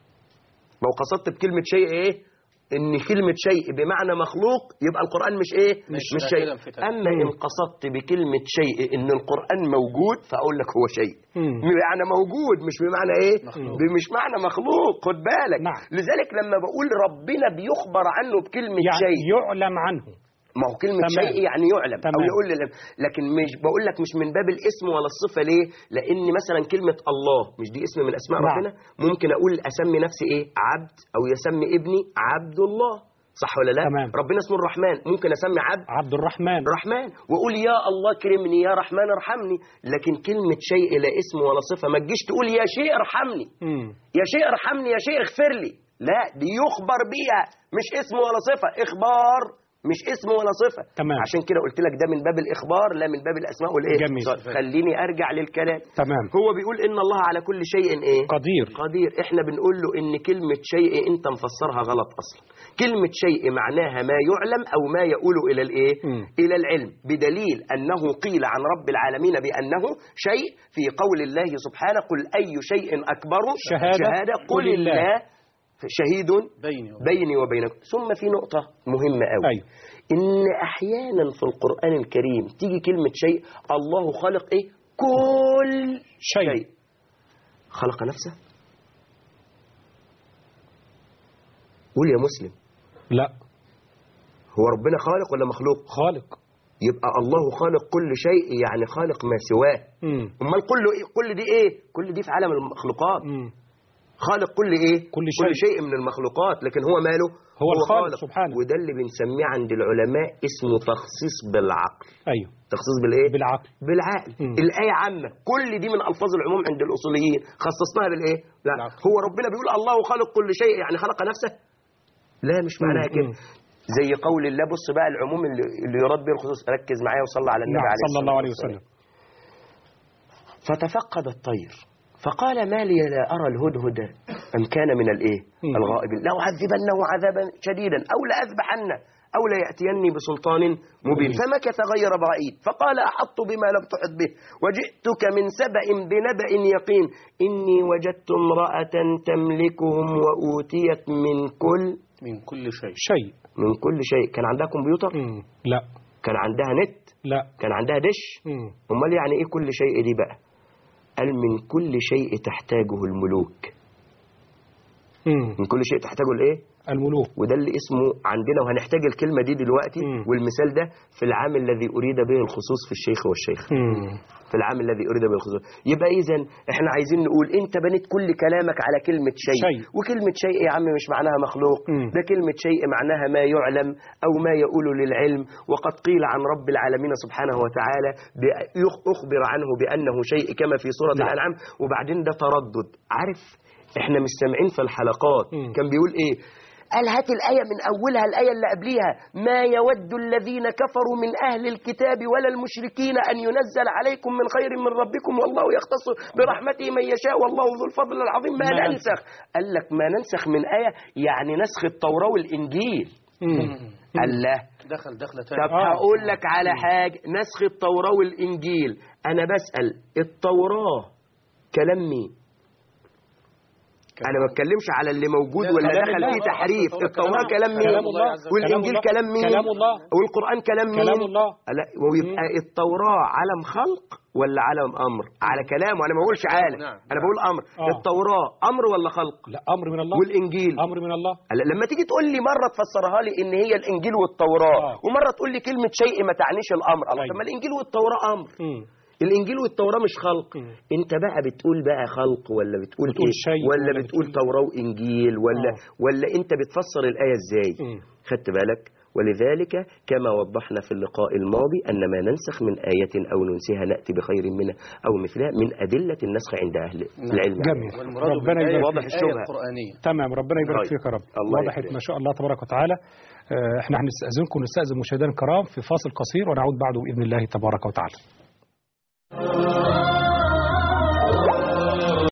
لو قصدت بكلمة شيء إيه إن كلمة شيء بمعنى مخلوق يبقى القرآن مش إيه مش مش شيء كده انفتاح. أما إن قصدت بكلمة شيء إن القرآن موجود فأقول لك هو شيء مم. بمعنى موجود مش بمعنى إيه مخلوق. مش معنى مخلوق خد بالك نعم. لذلك لما بقول ربنا بيخبر عنه بكلمة يعني شيء يعلم عنه ما هو كلمة تمام. شيء يعني يعلم أو تمام. يقول لي لكن مش بقول لك مش من باب الاسم ولا الصفة ليه؟ لأن مثلا كلمة الله مش دي اسم من أسماء نعم. ربنا ممكن أقول أسمي نفسي إيه؟ عبد أو يسمي ابني عبد الله صح ولا لا؟ تمام. ربنا اسمه الرحمن ممكن أسمي عبد عبد الرحمن رحمن وأقول يا الله كرمني يا رحمن ارحمني لكن كلمة شيء لا اسم ولا صفة ما تجيش تقول يا شيء ارحمني مم. يا شيء ارحمني يا شيء اغفر لي لا دي يخبر بيها مش اسم ولا صفة اخبار مش اسم ولا صفة تمام. عشان كده قلت لك ده من باب الإخبار لا من باب الأسماء والإيه جميل. طيب، خليني أرجع للكلام تمام هو بيقول إن الله على كل شيء إيه قدير قدير إحنا بنقول له إن كلمة شيء أنت مفسرها غلط أصلا كلمة شيء معناها ما يعلم أو ما يؤول إلى الإيه مم. إلى العلم بدليل أنه قيل عن رب العالمين بأنه شيء في قول الله سبحانه قل أي شيء أكبر شهادة شهادة قل قل الله. الله شهيد بيني وبينك. بيني وبينكم ثم في نقطة مهمة أوي أيوه إن أحيانا في القرآن الكريم تيجي كلمة شيء الله خلق إيه كل شيء. شيء خلق نفسه قول يا مسلم لا هو ربنا خالق ولا مخلوق خالق يبقى الله خالق كل شيء يعني خالق ما سواه مم. امال كل إيه؟ كل دي ايه كل دي في عالم المخلوقات مم. خالق كل ايه كل كل شيء. شيء من المخلوقات لكن هو ماله هو الخالق سبحانه. وده اللي بنسميه عند العلماء اسمه تخصيص بالعقل أيوه تخصيص بالايه بالعقل بالعقل مم. الايه عامه كل دي من الفاظ العموم عند الاصوليين خصصناها بالايه لا بالعقل. هو ربنا بيقول الله خالق كل شيء يعني خلق نفسه لا مش معناها مم. كده مم. زي قول الله بص بقى العموم اللي, اللي يراد به الخصوص ركز معايا وصلى على النبي نعم عليه صلى الله عليه والسلام. وسلم فتفقد الطير فقال ما لي لا أرى الهدهد أم كان من الإيه مم. الغائبين لأعذبنه عذابا شديدا أو لأذبحنه أو ليأتيني بسلطان مبين مبين. فمكث غير بعيد فقال أحط بما لم تحط به وجئتك من سبأ بنبأ يقين إني وجدت امرأة تملكهم وأوتيت من كل من كل شيء شيء من كل شيء كان عندها كمبيوتر مم. لا كان عندها نت لا كان عندها دش مم. امال يعني ايه كل شيء دي بقى قال من كل شيء تحتاجه الملوك مم. من كل شيء تحتاجه الايه الملوك وده اللي اسمه عندنا وهنحتاج الكلمه دي دلوقتي مم. والمثال ده في العام الذي اريد به الخصوص في الشيخ والشيخ مم. في العام الذي اريد به الخصوص يبقى اذا احنا عايزين نقول انت بنيت كل كلامك على كلمه شيء, شيء. وكلمه شيء يا عم مش معناها مخلوق مم. ده كلمه شيء معناها ما يعلم او ما يؤول للعلم وقد قيل عن رب العالمين سبحانه وتعالى ب- يخ- اخبر عنه بانه شيء كما في سوره نعم. الانعام وبعدين ده تردد عارف احنا مش سامعين في الحلقات مم. كان بيقول ايه قال هات الآية من أولها الآية اللي قبليها ما يود الذين كفروا من أهل الكتاب ولا المشركين أن ينزل عليكم من خير من ربكم والله يختص برحمته من يشاء والله ذو الفضل العظيم ما ما ننسخ قال لك ما ننسخ من آية يعني نسخ التوراة والإنجيل قال له دخل دخلة طب آه. هقول لك على حاجة نسخ التوراة والإنجيل أنا بسأل التوراة كلام مين؟ أنا ما بتكلمش على اللي موجود ولا كلام دخل الله. فيه تحريف التوراة التوراة كلام كلام مين؟ كلام الله. والإنجيل كلام مين؟ كلام الله. والقرآن كلام مين؟ كلام الله. لا ويبقى التوراة علم خلق ولا علم أمر؟ على كلام وأنا ما بقولش عالم نعم. أنا بقول أمر آه. التوراة أمر ولا خلق؟ لا أمر من الله والإنجيل أمر من الله هلا لما تيجي تقول لي مره تفسرها لي ان هي الانجيل والتوراه آه. ومره تقول لي كلمه شيء ما تعنيش الامر الله أيوة. طب ما الانجيل والتوراه امر مم. الانجيل والتوراه مش خلق مم. انت بقى بتقول بقى خلق ولا بتقول, بتقول ايه شيء ولا ولا بتقول بتقول- توراه وانجيل ولا آه. ولا انت بتفسر الايه ازاي مم. خدت بالك ولذلك كما وضحنا في اللقاء الماضي أن ما ننسخ من آية أو ننسها نأتي بخير منها أو مثلها من أدلة النسخ عند أهل العلم جميل والمراد ربنا بالآية يبارك واضح فيك. الآية الشبهة. القرآنية تمام ربنا يبارك طيب. فيك يا رب الله وضحت يكرمك. ما شاء الله تبارك وتعالى آه، احنا هنستأذنكم ونستأذن مشاهدينا الكرام في فاصل قصير ونعود بعده بإذن الله تبارك وتعالى